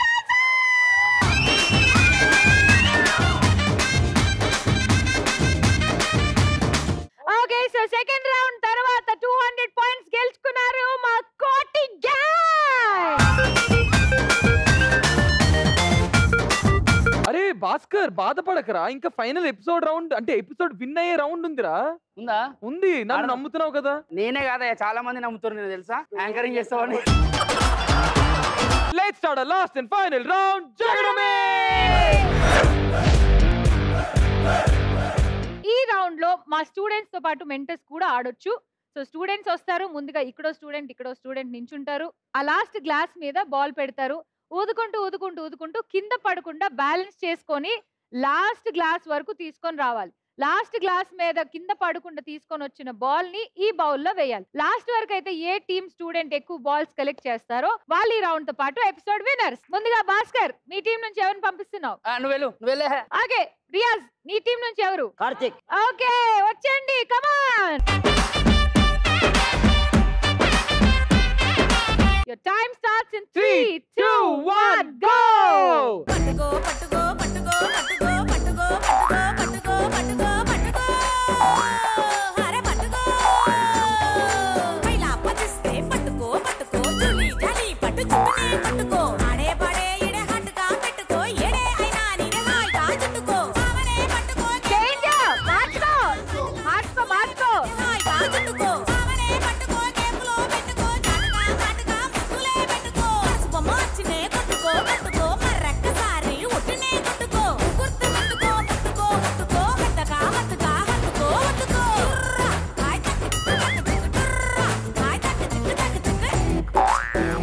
okay so second round తర్వాత టూ హండ్రెడ్ పాయింట్స్ గెలుచుకున్నారు మా కోటి గ్యాంగ్ అరే భాస్కర్ బాధపడకరా ఇంకా ఫైనల్ ఎపిసోడ్ రౌండ్ అంటే ఎపిసోడ్ విన్ అయ్యే రౌండ్ ఉందిరా ఉందా ఉంది నన్ను నమ్ముతున్నావు కదా నేనే కాదయ్యా చాలా మంది నమ్ముతారు నేను తెలుసా యాంకరింగ్ చేస్తావని let's start last and final round జగడమే స్టూడెంట్స్ తో పాటు మెంటర్స్ కూడా ఆడొచ్చు సో స్టూడెంట్స్ వస్తారు ముందుగా ఇక్కడో స్టూడెంట్ ఇక్కడో స్టూడెంట్ నించుంటారు ఆ లాస్ట్ గ్లాస్ మీద బాల్ పెడతారు ఊదుకుంటూ ఊదుకుంటూ ఊదుకుంటూ కింద పడకుండా బ్యాలెన్స్ చేసుకొని లాస్ట్ గ్లాస్ వరకు తీసుకొని రావాలి లాస్ట్ గ్లాస్ మీద కింద పడకుండా తీసుకొని వచ్చిన బాల్ ని ఈ బౌల్ లో వేయాలి లాస్ట్ వరకు అయితే ఏ టీమ్ స్టూడెంట్ ఎక్కువ బాల్స్ కలెక్ట్ చేస్తారో వాళ్ళు ఈ రౌండ్ తో పాటు ఎపిసోడ్ విన్నర్స్ ముందుగా భాస్కర్ నీ టీం నుంచి ఎవరిని పంపిస్తున్నావు నువ్వు వెళ్ళు నువ్వు వెళ్ళే ఓకే రియాజ్ నీ టీం నుంచి ఎవరు కార్తిక్ ఓకే వచ్చండి కమాన్ Your time starts in three, two, one, go! పట్టుకో పట్టుకో పట్టుకో పట్టుకో పట్టుకో పట్టుకో పట్టుకో పట్టుకో పట్టుకో అరే పట్టుకో పైలా పచ్చిస్తే పట్టుకో పట్టుకో జులి జలి పట్టు చుట్టనే పట్టుకో ఆడే పడే ఇడే హట్టుగా పెట్టుకో ఏడే అయినా నీడే హాయిగా చుట్టుకో సావనే పట్టుకో Change up! మార్చుకో! మార్చుకో, మార్చుకో! హాయిగా చుట్టుకో సావనే పట్టుకో కేపులో పెట్టుకో చాటుగా చాటుగా ముద్దులే పెట్టుకో పసుపు మార్చినే కొట్టుకో కొట్టుకో మర్రక్కసారి ఒట్టునే కొట్టుకో గుర్తు పెట్టుకో పట్టుకో పట్టుకో హత్తగా హత్తుగా హత్తుకో హత్తుకో టుర్రా, హాయ్ తక్కు టిక్కు తక్కు టిక్కు టుర్రా, హాయ్ తక్కు టిక్కు తక్కు టిక్కు.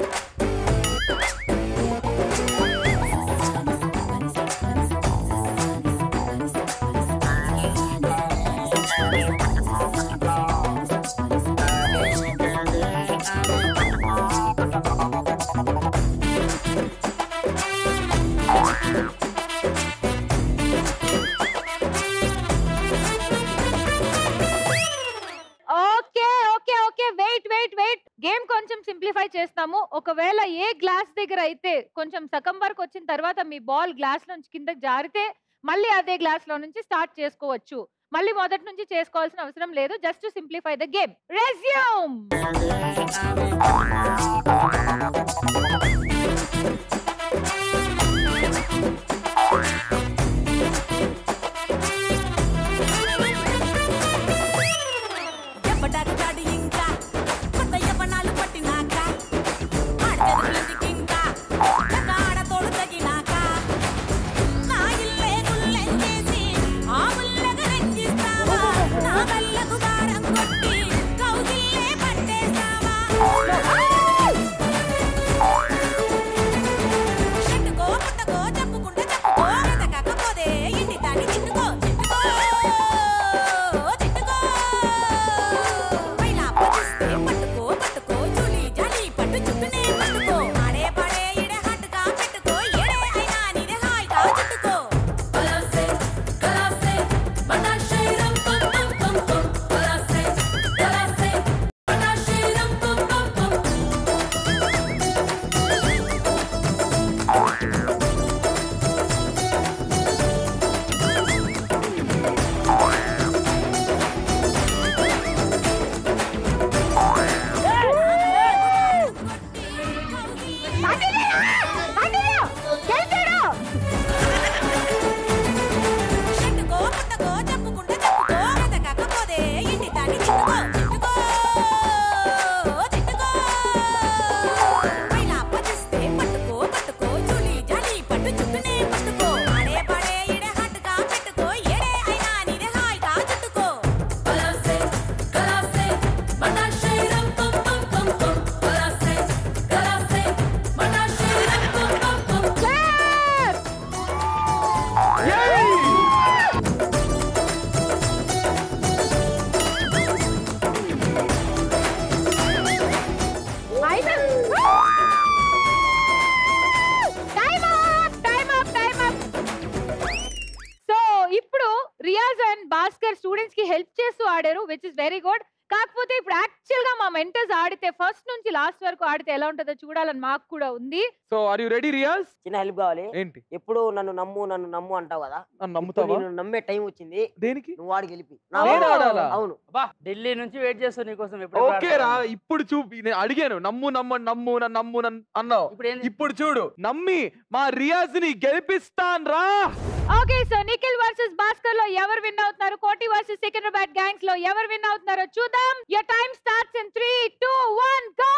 Okay okay okay wait wait wait game కొంచెం సింప్లిఫై చేస్తాము ఒకవేళ ఏ గ్లాస్ దగ్గర అయితే కొంచెం సగం వరకు వచ్చిన తర్వాత మీ బాల్ గ్లాస్ నుంచి కిందకి జారితే మళ్ళీ అదే గ్లాస్ లో నుంచి స్టార్ట్ చేసుకోవచ్చు మళ్ళీ మొదటి నుంచి చేసుకోవాల్సిన అవసరం లేదు just simplify the game resume ఎవ్వడాడు ఇంకా కొత్త యవ్వనాలు పట్టినాక ఆడపిల్లకింకా ఒక ఆడతోడు తగినాక నా ఇల్లే గుల్లెంచేసి ఆ ముల్లగ రెచ్చిస్తావా నా కళ్ళకు దారం కొట్టి కౌగిల్లే పట్టేస్తావా చెట్టుకో పుట్టకో చెప్పుకుంటే చెప్పుకో ఎదగకపోతే ఇంటి దాన్ని తిట్టుకో తిట్టుకో తిట్టుకో పైలా పచ్చిస్తే పట్టుకో పట్టుకో జూలి జాలి పట్టు చుట్టూనే పట్టుకో ఆడే పడే ఇడే హట్టుగా పెట్టుకో ఏడే అయినా నీదే హాయిగా చుట్టుకో కలాసే కలాసే బటాషే రం పం పం పం పం కలాసే కలాసే బటాషే రం పం పం పం చెట్టుకో పుట్టకో చెప్పుకుంటే చెప్పుకో ఎదగకపోతే ఇంటి దాన్ని తిట్టుకో తిట్టుకో తిట్టుకో పైలా పచ్చిస్తే పట్టుకో పట్టుకో జూలి జాలి పట్టు చుట్టూనే పట్టుకో ఆడే పడే ఇడే హట్టుగా పెట్టుకో ఏడే అయినా నీదే హాయిగా చుట్టుకో కలాసే కలాసే బటాషే రం పం పం పం పం కలాసే కలాసే బటాషే రం పం పం పం time up time up time up so ఇప్పుడు రియాజ్ అండ్ భాస్కర్ స్టూడెంట్స్ కి హెల్ప్ చేస్తూ ఆడారు విచ్ ఇస్ వెరీ గుడ్ కాకపోతే ఇప్పుడు యాక్చువల్ గా మా మెంటర్స్ ఆడితే ఫస్ట్ నుంచి లాస్ట్ వరకు ఆడితే ఎలా ఉంటుందో చూడాలని మాకు కూడా ఉంది so are you ready Riyaz చిన్న హెల్ప్ కావాలి ఏంటి ఎప్పుడు నన్ను నమ్ము నన్ను నమ్ము అంటావు కదా నన్ను ఇప్పుడు నమ్ముతావా నేను నమ్మే టైం వచ్చింది దేనికి నువ్వు వాడు గెలిపి నేను ఆడాలా? అవును అబ్బా ఢిల్లీ నుంచి వెయిట్ చేస్తా నీకోసం ఎప్పుడు ఓకే రా ఇప్పుడు చూపి నేను అడిగాను నమ్ము నమ్ము నమ్ము నన్ను నమ్ము నన్ను అన్నావు ఇప్పుడు చూడు నమ్మి మా రియాజ్ ని గెలిపిస్తాన్ రా okay so Nikhil versus Bhaskar లో ఎవరు విన్ అవుతున్నారు కోటి వర్సెస్ సికింద్రాబాద్ గ్యాంగ్స్ లో ఎవరు విన్ అవుతున్నారో చూద్దాం your time starts in three two one go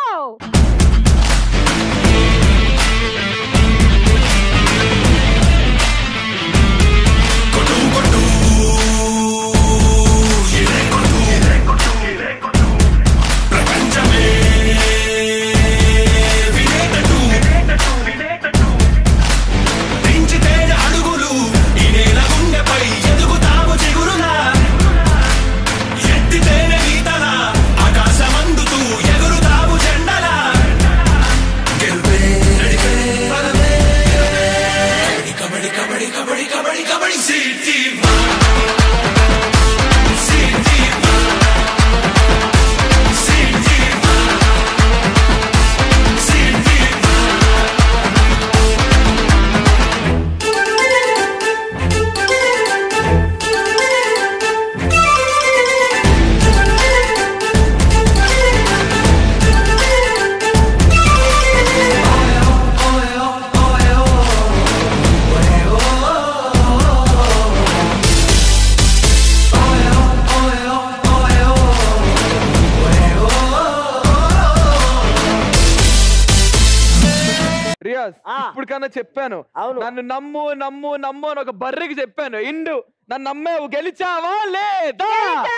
ఇప్పుడు కన్నా చెప్పాను నన్ను నమ్ము నమ్ము నమ్ము అని ఒక బర్రెకి చెప్పాను ఇండు నన్ను నమ్మావు గెలిచావా లేదా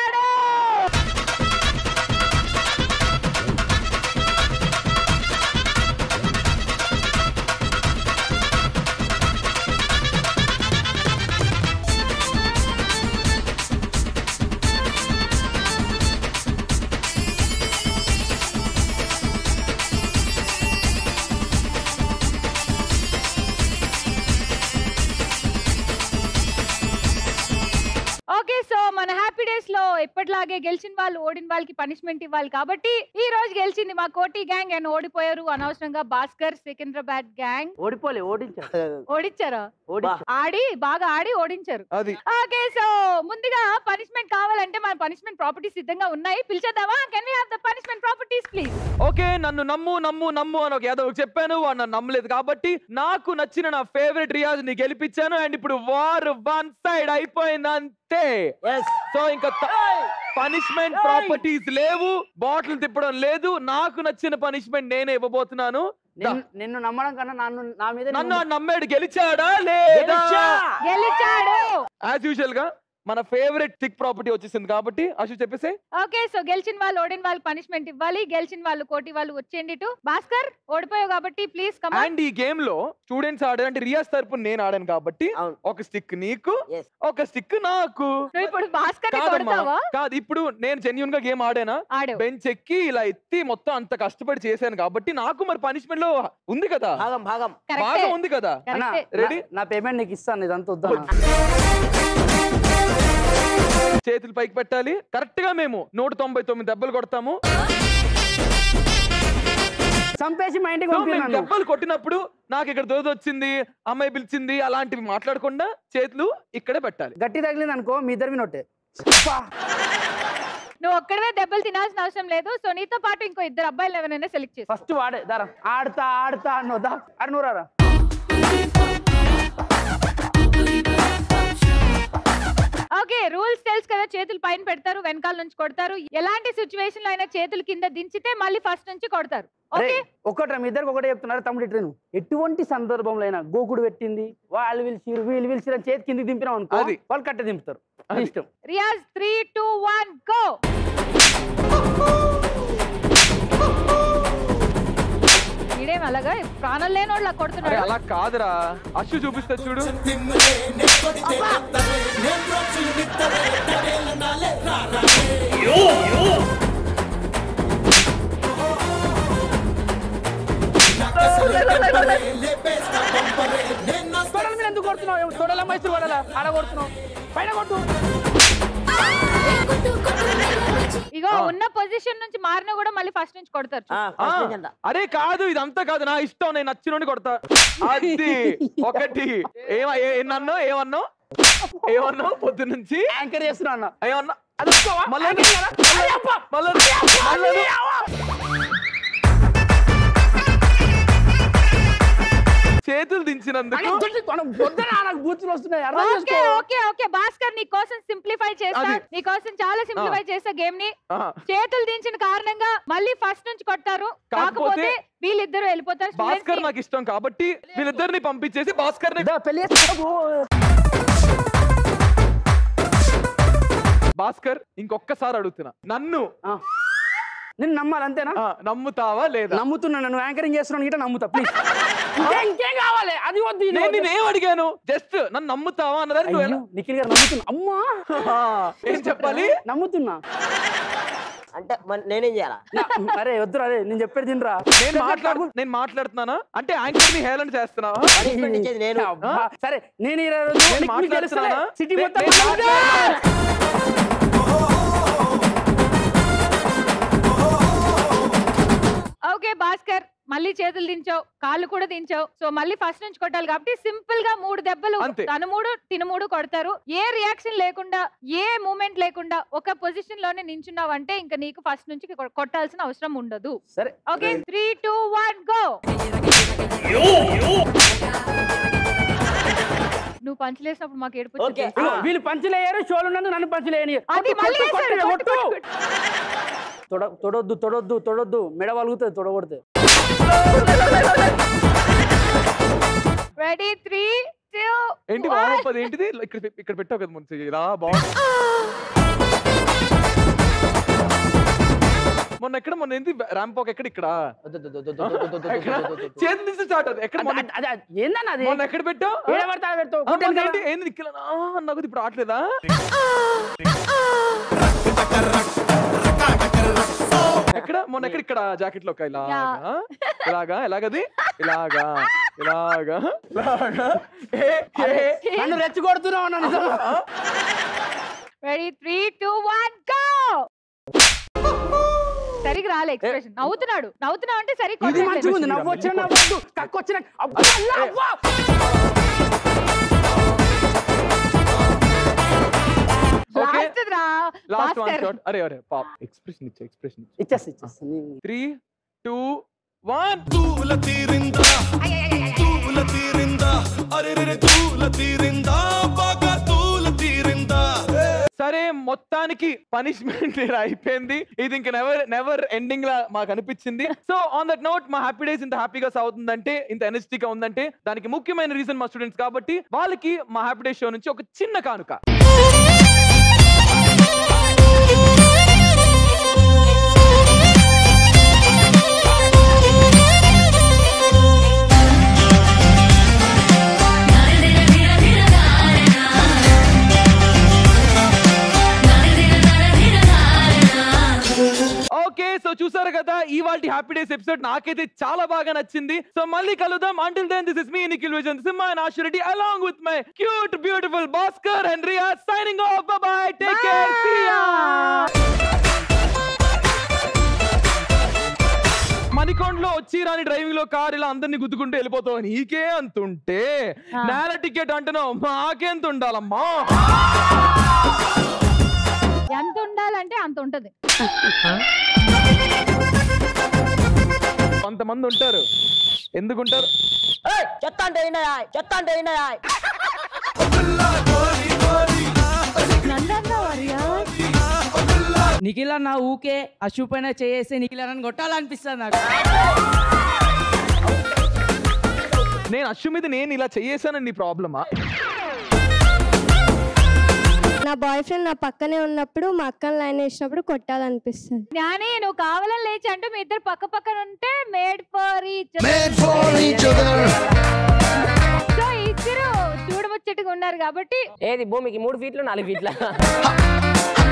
ఓకే సో మన హ్యాపీ డేస్ లో ఎప్పటిలాగే గెలిచిన వాళ్ళు ఓడిన వాళ్ళకి పనిష్మెంట్ ఇవ్వాలి కాబట్టి ఈ రోజు గెలిచింది మా కోటి గ్యాంగ్ అండ్ ఓడిపోయారు అనవసరంగా భాస్కర్ సికింద్రాబాద్ గ్యాంగ్ ఓడిపోలే ఓడించారు ఓడించారా ఓడించారు. ఆడి బాగా ఆడి ఓడించారు అది ఓకే సో ముందుగా పనిష్మెంట్ కావాలంటే మన పనిష్మెంట్ ప్రాపర్టీస్ సిద్ధంగా ఉన్నాయి పిలిచేద్దామా can we have the punishment properties please okay నన్ను నమ్ము నమ్ము నమ్ము అని ఒక యాదవ్ చెప్పాను వాడు నన్ను నమ్మలేదు కాబట్టి నాకు నచ్చిన నా ఫేవరెట్ రియాజ్ ని గెలిపించాను అండ్ ఇప్పుడు వార్ వన్ సైడ్ అయిపోయింది అంతే సో ఇంకా పనిష్మెంట్ ప్రాపర్టీస్ లేవు బాటిల్ తిప్పడం లేదు నాకు నచ్చిన పనిష్మెంట్ నేనే ఇవ్వబోతున్నాను దా. నిన్ను- నిన్ను నమ్మడం కన్నా నన్ను నా మీద నన్ను ఆ నమ్మాడు గెలిచాడా లేదా గెలిచాడు యాజ్ యూజువల్ గా మన ఫేవరెట్ థిక్ ప్రాపర్టీ వచ్చేసింది కాబట్టి అశు చెప్పేసి ఓకే సో గెలిచిన వాళ్ళు ఓడిన వాళ్ళు పనిష్మెంట్ ఇవ్వాలి గెలిచిన వాళ్ళు కోటి వాళ్ళు వచ్చేయండి ఇటు భాస్కర్ ఓడిపోయావు కాబట్టి ప్లీజ్ కమ్ అండ్ ఈ గేమ్ లో స్టూడెంట్స్ ఆడారు అంటే రియాజ్ తరపున నేను ఆడాను కాబట్టి ఒక స్టిక్ నీకు ఒక స్టిక్ నాకు నువ్వు ఇప్పుడు భాస్కర్ కాదమ్మా కొడతావా కాదు ఇప్పుడు నేను జెన్యున్ గా గేమ్ ఆడానా ఆడావు. బెంచ్ ఎక్కి ఇలా ఎత్తి మొత్తం అంత కష్టపడి చేశాను కాబట్టి నాకు మరి పనిష్మెంట్ లో ఉంది కదా భాగం భాగం బాగా ఉంది కదా అన్నా, రెడీ నా- నా పేమెంట్ నీకు ఇస్తాను ఇదంతా వద్దా చేతులు పైకి పెట్టాలి కరెక్ట్ గా మేము నూట తొంభై తొమ్మిది దెబ్బలు కొడతాము చంపేసి మా ఇంటికి సో మేము పంపినాను దెబ్బలు కొట్టినప్పుడు నాకు ఇక్కడ దోద వచ్చింది అమ్మాయి పిలిచింది అలాంటివి మాట్లాడకుండా చేతులు ఇక్కడే పెట్టాలి గట్టి తగిలింది అనుకో మీ ఇద్దరు నొట్టే నువ్వు ఒక్కడవే దెబ్బలు తినాల్సిన అవసరం లేదు సో నీతో పాటు ఇంకో ఇద్దరు అబ్బాయిలు ఎవరైనా సెలెక్ట్ చేసి ఫస్ట్ వాడే దారా ఆడతా ఆడతా అన్నో దా ఆడ నువ్వు రారా ఓకే రూల్స్ తెలుసు కదా చేతులు పైన పెడతారు వెనకాల నుంచి కొడతారు ఎలాంటి సిచ్యువేషన్ లో అయినా చేతులు కింద దించితే మళ్ళీ ఫస్ట్ నుంచి కొడతారు ఓకే ఒకటి మీ ఇద్దరికి ఒకటే చెప్తున్నారు తమ్ముడు ఇట్లా నువ్వు ఎటువంటి సందర్భంలో అయినా గోకుడు పెట్టింది వాళ్ళు పిలిచిరు వీళ్ళు పిలిచిరు అని చేతి కింద దింపినావు అనుకో అది. వాళ్ళు కట్ట దింపుతారు నీ ఇష్టం Riyaz three two one go వీడేం అలాగా ప్రాణం లేనోళ్ళ అరే కొడుతున్నాడు అలా కాదురా అశు చూపిస్తా చూడు తొడల మీద ఎందుకు కొడుతున్నావు తొడల మైసూరు కొడాలా ఆడ కొడుతున్నావు పైన కొట్టు ఇగో ఉన్న పొజిషన్ నుంచి మారినా కూడా మళ్ళీ ఫస్ట్ నుంచి కొడతారు ఆ, అరే కాదు ఇదంతా కాదు నా ఇష్టం నేను నచ్చినోని కొడతా అది ఒకటి ఏమ ఏ- ఏమన్నావు ఏమన్నావు ఏమన్నావు పొద్దు నుంచి యాంకర్ చేస్తున్నా అన్న ఏమన్నా అది ఒప్పుకోవా? మళ్ళా యాంకర్ చేయాలా? అరే అప్ప! మళ్ళా అరే మళ్ళా అవ్వ! చేతులు దించినందుకు అని దొడ్డి కొన- పొద్దున నాకు బూతులు వస్తున్నాయి అర్థం ఓకే చేసుకో ఓకే ఓకే భాస్కర్ నీ కోసం సింప్లిఫై చేస్తా అది. నీ కోసం చాలా సింప్లిఫై చేస్తా గేమ్ ని ఆ, చేతులు దించిన కారణంగా మళ్ళీ ఫస్ట్ నుంచి కొట్టారు కాకపోతే కాకపోతే వీళ్ళిద్దరు వెళ్ళిపోతారు Students భాస్కర్ ని- నాకు ఇష్టం కాబట్టి వీళ్ళిద్దరిని పంపించేసి భాస్కర్ దా, పెళ్లి చేసుకో. భాస్కర్ ఇంకొక్కసారి అడుగుతున్నా నన్ను ఆ. నిన్ను నమ్మాలి అంతేనా ఆ, నమ్ముతావా లేదా నమ్ముతున్నా నన్ను యాంకరింగ్ చేస్తున్నాను ఇట నమ్ముతా ప్లీజ్ ఇంకా ఇంకేం కావాలి అది వద్దు ఇది నేను వద్దు. నేనేం అడిగాను జస్ట్ నన్ను నమ్ముతావా అన్నదాన్ని నువ్వు అయ్యో, ఎలా- నిఖిల్ గారు నమ్ముతున్నా అమ్మా ఆ, ఏం చెప్పాలి నమ్ముతున్నా అంటే మరి నేనేం చేయాలా నా- అరే వద్దురా అరే నేను చెప్పేది తినరా నేను మాట్లాడు నేను మాట్లాడుతున్నానా అంటే యాంకర్ ని హేళన చేస్తున్నావా పనిష్మెంట్ ఇచ్చేది నేను అబ్బా, సరే నేను ఇరవై రోజులు నేను నీకు తెలుస్తలే. మాట్లాడుతున్నానా? సిటీ నే- మొత్తం నేను మాట్లాడుతున్నా. ఓకే భాస్కర్ మళ్ళీ చేతులు దించావు కాళ్ళు కూడా దించావు సో మళ్ళీ ఫస్ట్ నుంచి కొట్టాలి కాబట్టి సింపుల్ గా మూడు దెబ్బలు అంతే. తను మూడు తిను మూడు కొడతారు ఏ రియాక్షన్ లేకుండా ఏ మూమెంట్ లేకుండా ఒక పొజిషన్ లోనే నించున్నావు అంటే ఇంకా నీకు ఫస్ట్ నుంచి కొ- కొట్టాల్సిన అవసరం ఉండదు సరే okay three two one go నువ్వు పంచలేసినప్పుడు మాకు ఏడుపు వచ్చింది ఓకే. ఇదిగో, వీళ్ళు పంచులేయరు షోలు ఉన్నందుకు నన్ను పంచులేయని అది మళ్ళీ వేశాడు. కొట్టు, కొట్టు, కొట్టు. తొడ తొడొద్దు తొడొద్దు తొడొద్దు మెడ వలుగుతుంది తొడగొడితే రెడీ త్రీ టూ ఏంటి వామప్ అది ఏంటిది ఇక్కడ పె- ఇక్కడ పెట్టావు కదా ముందు ఇలా బాగుంది మొన్న ఎక్కడ మొన్న ఏంటి ర్యాంప్ వాక్ ఎక్కడ ఇక్కడ ఎక్కడ? చేతి నుంచి స్టార్ట్ అది ఎక్కడ మొన్న ఏందన్న అది మొన్న ఎక్కడ పెట్టావు ఏడ పడితే ఆడ పెడతావు. ఆ, మొన్న కుట్టేది ఏంటి ఏంది ఇక్కడ ఆ, నాకు ఇప్పుడు రావట్లేదా ఎక్కడ మొన్న ఎక్కడ ఇక్కడ జాకెట్ లో ఇలాగా ఇలాగా ఎలాగది ఇలాగా ఇలాగా ఇలాగా ఏ, ఏ. నన్ను రెచ్చగొడుతున్నావు అన్న నిజంగా. Ready three two one go సరిగ్గా రాలే ఎక్స్ప్రెషన్ నవ్వుతున్నాడు నవ్వుతున్నావు అంటే సరి ఇది మంచిగా ఉంది నవ్వు వచ్చిన నవ్వద్దు కక్కు వచ్చిన అబ్బా, అల్లా, అవ్వా. ఓకే రా లాస్ట్ వన్ భాస్కర్. షాట్ అరే అరే పాప్ ఎక్స్ప్రెషన్ ఇచ్చే ఎక్స్ప్రెషన్ ఇచ్చేస్తా ఇచ్చేస్తా త్రీ టూ వన్ తూల తీరిందా తూల తీరిందా అరే రే తూల తీరిందా బాగా తూల తీరిందా సరే మొత్తానికి పనిష్మెంట్ అయిపోయింది ఇది ఇంకా నెవర్ నెవర్ ఎండింగ్ లా మాకు అనిపించింది సో ఆన్ దట్ నోట్ మా హ్యాపీ డేస్ ఇంత హ్యాపీగా సాగుతుందంటే ఇంత ఎనర్జెటిక్ గా ఉందంటే దానికి ముఖ్యమైన రీజన్ మా స్టూడెంట్స్ కాబట్టి వాళ్ళకి మా హ్యాపీ డేస్ షో నుంచి ఒక చిన్న కానుక ఓకే సో చూసారు కదా ఇవాళ హ్యాపీ డేస్ ఎపిసోడ్ నాకైతే చాలా బాగా నచ్చింది సో మళ్ళీ కలుద్దాం until then this is me Nikhil vision Simha and Ashu Reddy along with my cute beautiful Bhaskar and Riya signing off bye take care see ya మణికొండలో వచ్చి రాని డ్రైవింగ్ లో కార్ ఇలా అందరినీ గుద్దుకుంటూ వెళ్ళిపోతావు నీకే అంతుంటే నేల టికెట్ అంటున్నావు మాకెంత ఉండాలమ్మా ఎంత ఉండాలంటే అంత ఉంటది కొంతమంది ఉంటారు ఎందుకుంటారు చెత్త అంటే అయినాయా చెత్త అంటే అయినాయా నిఖిల్ అన్న ఊకే అశు పైన చేసి నిఖిల్ అన్న కొట్టాలనిపిస్తుంది నాకు నేను అశ్వ మీద నేను ఇలా చేసానని నీ ప్రాబ్లమా నా బాయ్ ఫ్రెండ్ నా పక్కనే ఉన్నప్పుడు మా అక్కని లైన్ వేసినప్పుడు కొట్టాలనిపిస్తుంది జ్ఞాని నువ్వు కావాలని లేచి అంటే మీ ఇద్దరు పక్క పక్కన ఉంటే made for each Made for each other. So ఇద్దరు చూడముచ్చట్టుగా ఉన్నారు కాబట్టి ఏది భూమికి మూడు ఫీట్లు నాలుగు ఫీట్ల